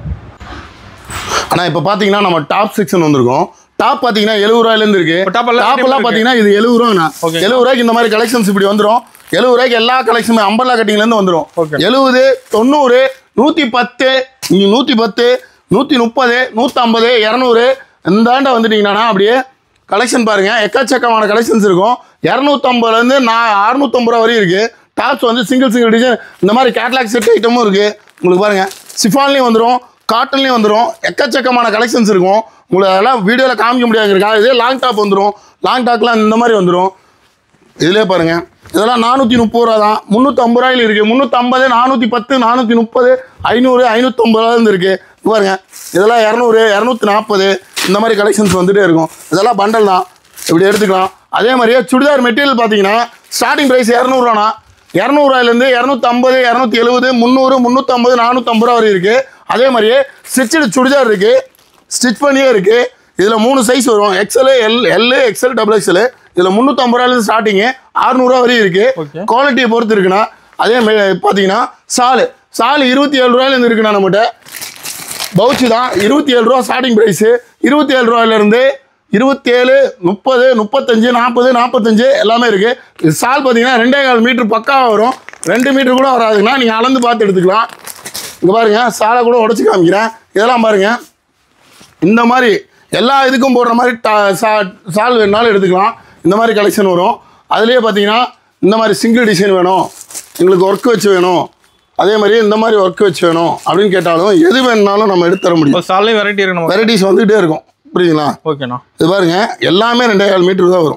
ஆனால் இப்போ பார்த்தீங்கன்னா நம்ம டாப் செக்ஷன் வந்திருக்கோம் டாப் பார்த்தீங்கன்னா எழுபது ரூபாயிலேருந்து இருக்கு இப்ப top எல்லாம் டாப் எல்லாம் இருக்கு. பார்த்தீங்கன்னா இது எழுபது ரூபாண்ணா Okay. எழுபது ரூபாய்க்கு இந்த மாதிரி கலெக்ஷன்ஸ் இப்படி வந்துடும் எழுபது ரூபாய்க்கு எல்லா கலெக்ஷனுமே அம்பர்லா கட்டிங்லேருந்து வந்துடும் Okay. எழுபது தொண்ணூறு நூற்றி பத்து நீங்கள் நூற்றி பத்து நூற்றி முப்பது நூற்றம்பது இரநூறு இந்தாண்ட வந்துட்டீங்கன்னா அப்படியே கலெக்ஷன் பாருங்கள் எக்கச்சக்கமான கலெக்ஷன்ஸ் இருக்கும் இரநூத்தம்பதுலேருந்து நான் அறுநூத்தம்பது ரூபா வரையும் இருக்குது டாப்ஸ் வந்து சிங்கிள் சிங்கிள் டிசைன் இந்த மாதிரி கேட்லாக் செட் ஐட்டமும் இருக்குது உங்களுக்கு பாருங்கள் சிஃபான்லேயும் வந்துடும் காட்டன்லேயும் வந்துடும் எக்கச்சக்கமான கலெக்ஷன்ஸ் இருக்கும் உங்களுக்கு அதெல்லாம் வீடியோவில் காமிக்க முடியாதுங்கிறக்கா இதே லாங் டாப் வந்துடும் லாங் டாப்லாம் இந்த மாதிரி வந்துடும் இதிலே பாருங்க இதெல்லாம் நானூற்றி முப்பது ரூபா தான் முந்நூற்றம்பது ரூபாயில் இருக்குது முந்நூற்றம்பது நானூற்றி பத்து நானூற்றி முப்பது ஐநூறு ஐநூற்றம்பது ரூபாயிருந்து இருக்குது இங்க பாருங்க இதெல்லாம் இரநூறு இரநூத்தி நாற்பது இந்த மாதிரி கலெக்ஷன்ஸ் வந்துட்டே இருக்கும் இதெல்லாம் பண்டல் தான் இப்படி எடுத்துக்கலாம் அதே மாதிரியே சுடிதார் மெட்டீரியல் பார்த்தீங்கன்னா ஸ்டார்டிங் ப்ரைஸ் இரநூறுவானா இரநூறுவாயிலேருந்து இரநூத்தம்பது இரநூத்தி எழுபது முந்நூறு முந்நூற்றம்பது நானூற்றம்பது ரூபா வரை இருக்குது அதே மாதிரியே ஸ்டிச்சடு சுடிதார் இருக்குது ஸ்டிச் பண்ணியே இருக்குது இதில் மூணு சைஸ் வரும் XL L L XL double XL இதில் முந்நூற்றம்பது ரூபாயிலேருந்து ஸ்டார்டிங்கு அறுநூறுவா வரையும் Okay. இருக்குது குவாலிட்டியை பொறுத்து இருக்குண்ணா அதே மாதிரி பார்த்தீங்கன்னா சாலு சாலு இருபத்தி ஏழு ரூபாயிலேருந்து இருக்குண்ணா நம்மகிட்ட பவுச்சு தான் இருபத்தி ஏழு ரூபா ஸ்டார்டிங் ப்ரைஸு இருபத்தி ஏழு ரூபாயிலேருந்து இருபத்தேழு முப்பது முப்பத்தஞ்சு நாற்பது நாற்பத்தஞ்சு எல்லாமே இருக்குது இது சால் பார்த்தீங்கன்னா ரெண்டே கால் மீட்ரு பக்காவாக வரும் ரெண்டு மீட்ரு கூட வராதுங்கண்ணா நீங்கள் அளந்து பார்த்து எடுத்துக்கலாம் இங்கே பாருங்க சாலை கூட உடச்சி காமிக்கிறேன் இதெல்லாம் பாருங்க இந்த மாதிரி எல்லா இதுக்கும் போடுற மாதிரி டா சா சால் வேணுனாலும் எடுத்துக்கலாம் இந்த மாதிரி கலெக்ஷன் வரும் அதுலேயே பார்த்தீங்கன்னா இந்த மாதிரி சிங்கிள் டிசைன் வேணும் எங்களுக்கு ஒர்க் வச்சு வேணும் அதே மாதிரி இந்த மாதிரி ஒர்க் வச்சு வேணும் அப்படின்னு கேட்டாலும் எது வேணுனாலும் நம்ம எடுத்து தர முடியும் ஒரு சாலையும் வெரைட்டி இருக்கு நம்ம வெரைட்டிஸ் வந்துகிட்டே இருக்கும் புரியுதுங்களா ஓகேண்ணா இது பாருங்க எல்லாமே ரெண்டே கால் மீட்டர் தான் வரும்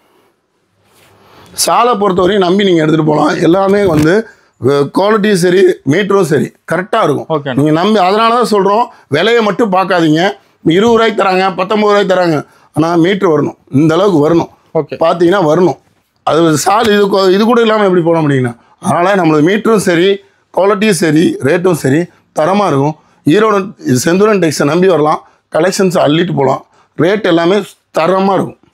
சாலை பொறுத்தவரையும் நம்பி நீங்கள் எடுத்துகிட்டு போகலாம் எல்லாமே வந்து குவாலிட்டியும் சரி மீட்டரும் சரி கரெக்டாக இருக்கும் Okay. நீங்கள் நம்பி அதனால தான் சொல்கிறோம் விலையை மட்டும் பார்க்காதீங்க இருபது ரூபாய்க்கு தராங்க பத்தொம்பது ரூபாய்க்கு தராங்க ஆனால் மீட்ரு வரணும் இந்த அளவுக்கு வரணும் ஓகே பார்த்தீங்கன்னா வரணும் அது சால் இது கொ- இது கூட இல்லாமல் எப்படி போட முடியுங்கண்ணா அதனால் நம்மளுக்கு மீட்டரும் சரி குவாலிட்டியும் சரி ரேட்டும் சரி தரமாக இருக்கும் ஈரோடு இது செந்தூரன் டெக்ஸை நம்பி வரலாம் கலெக்ஷன்ஸ் அள்ளிட்டு போகலாம் ரேட் எல்லாமே தரமாக இருக்கும்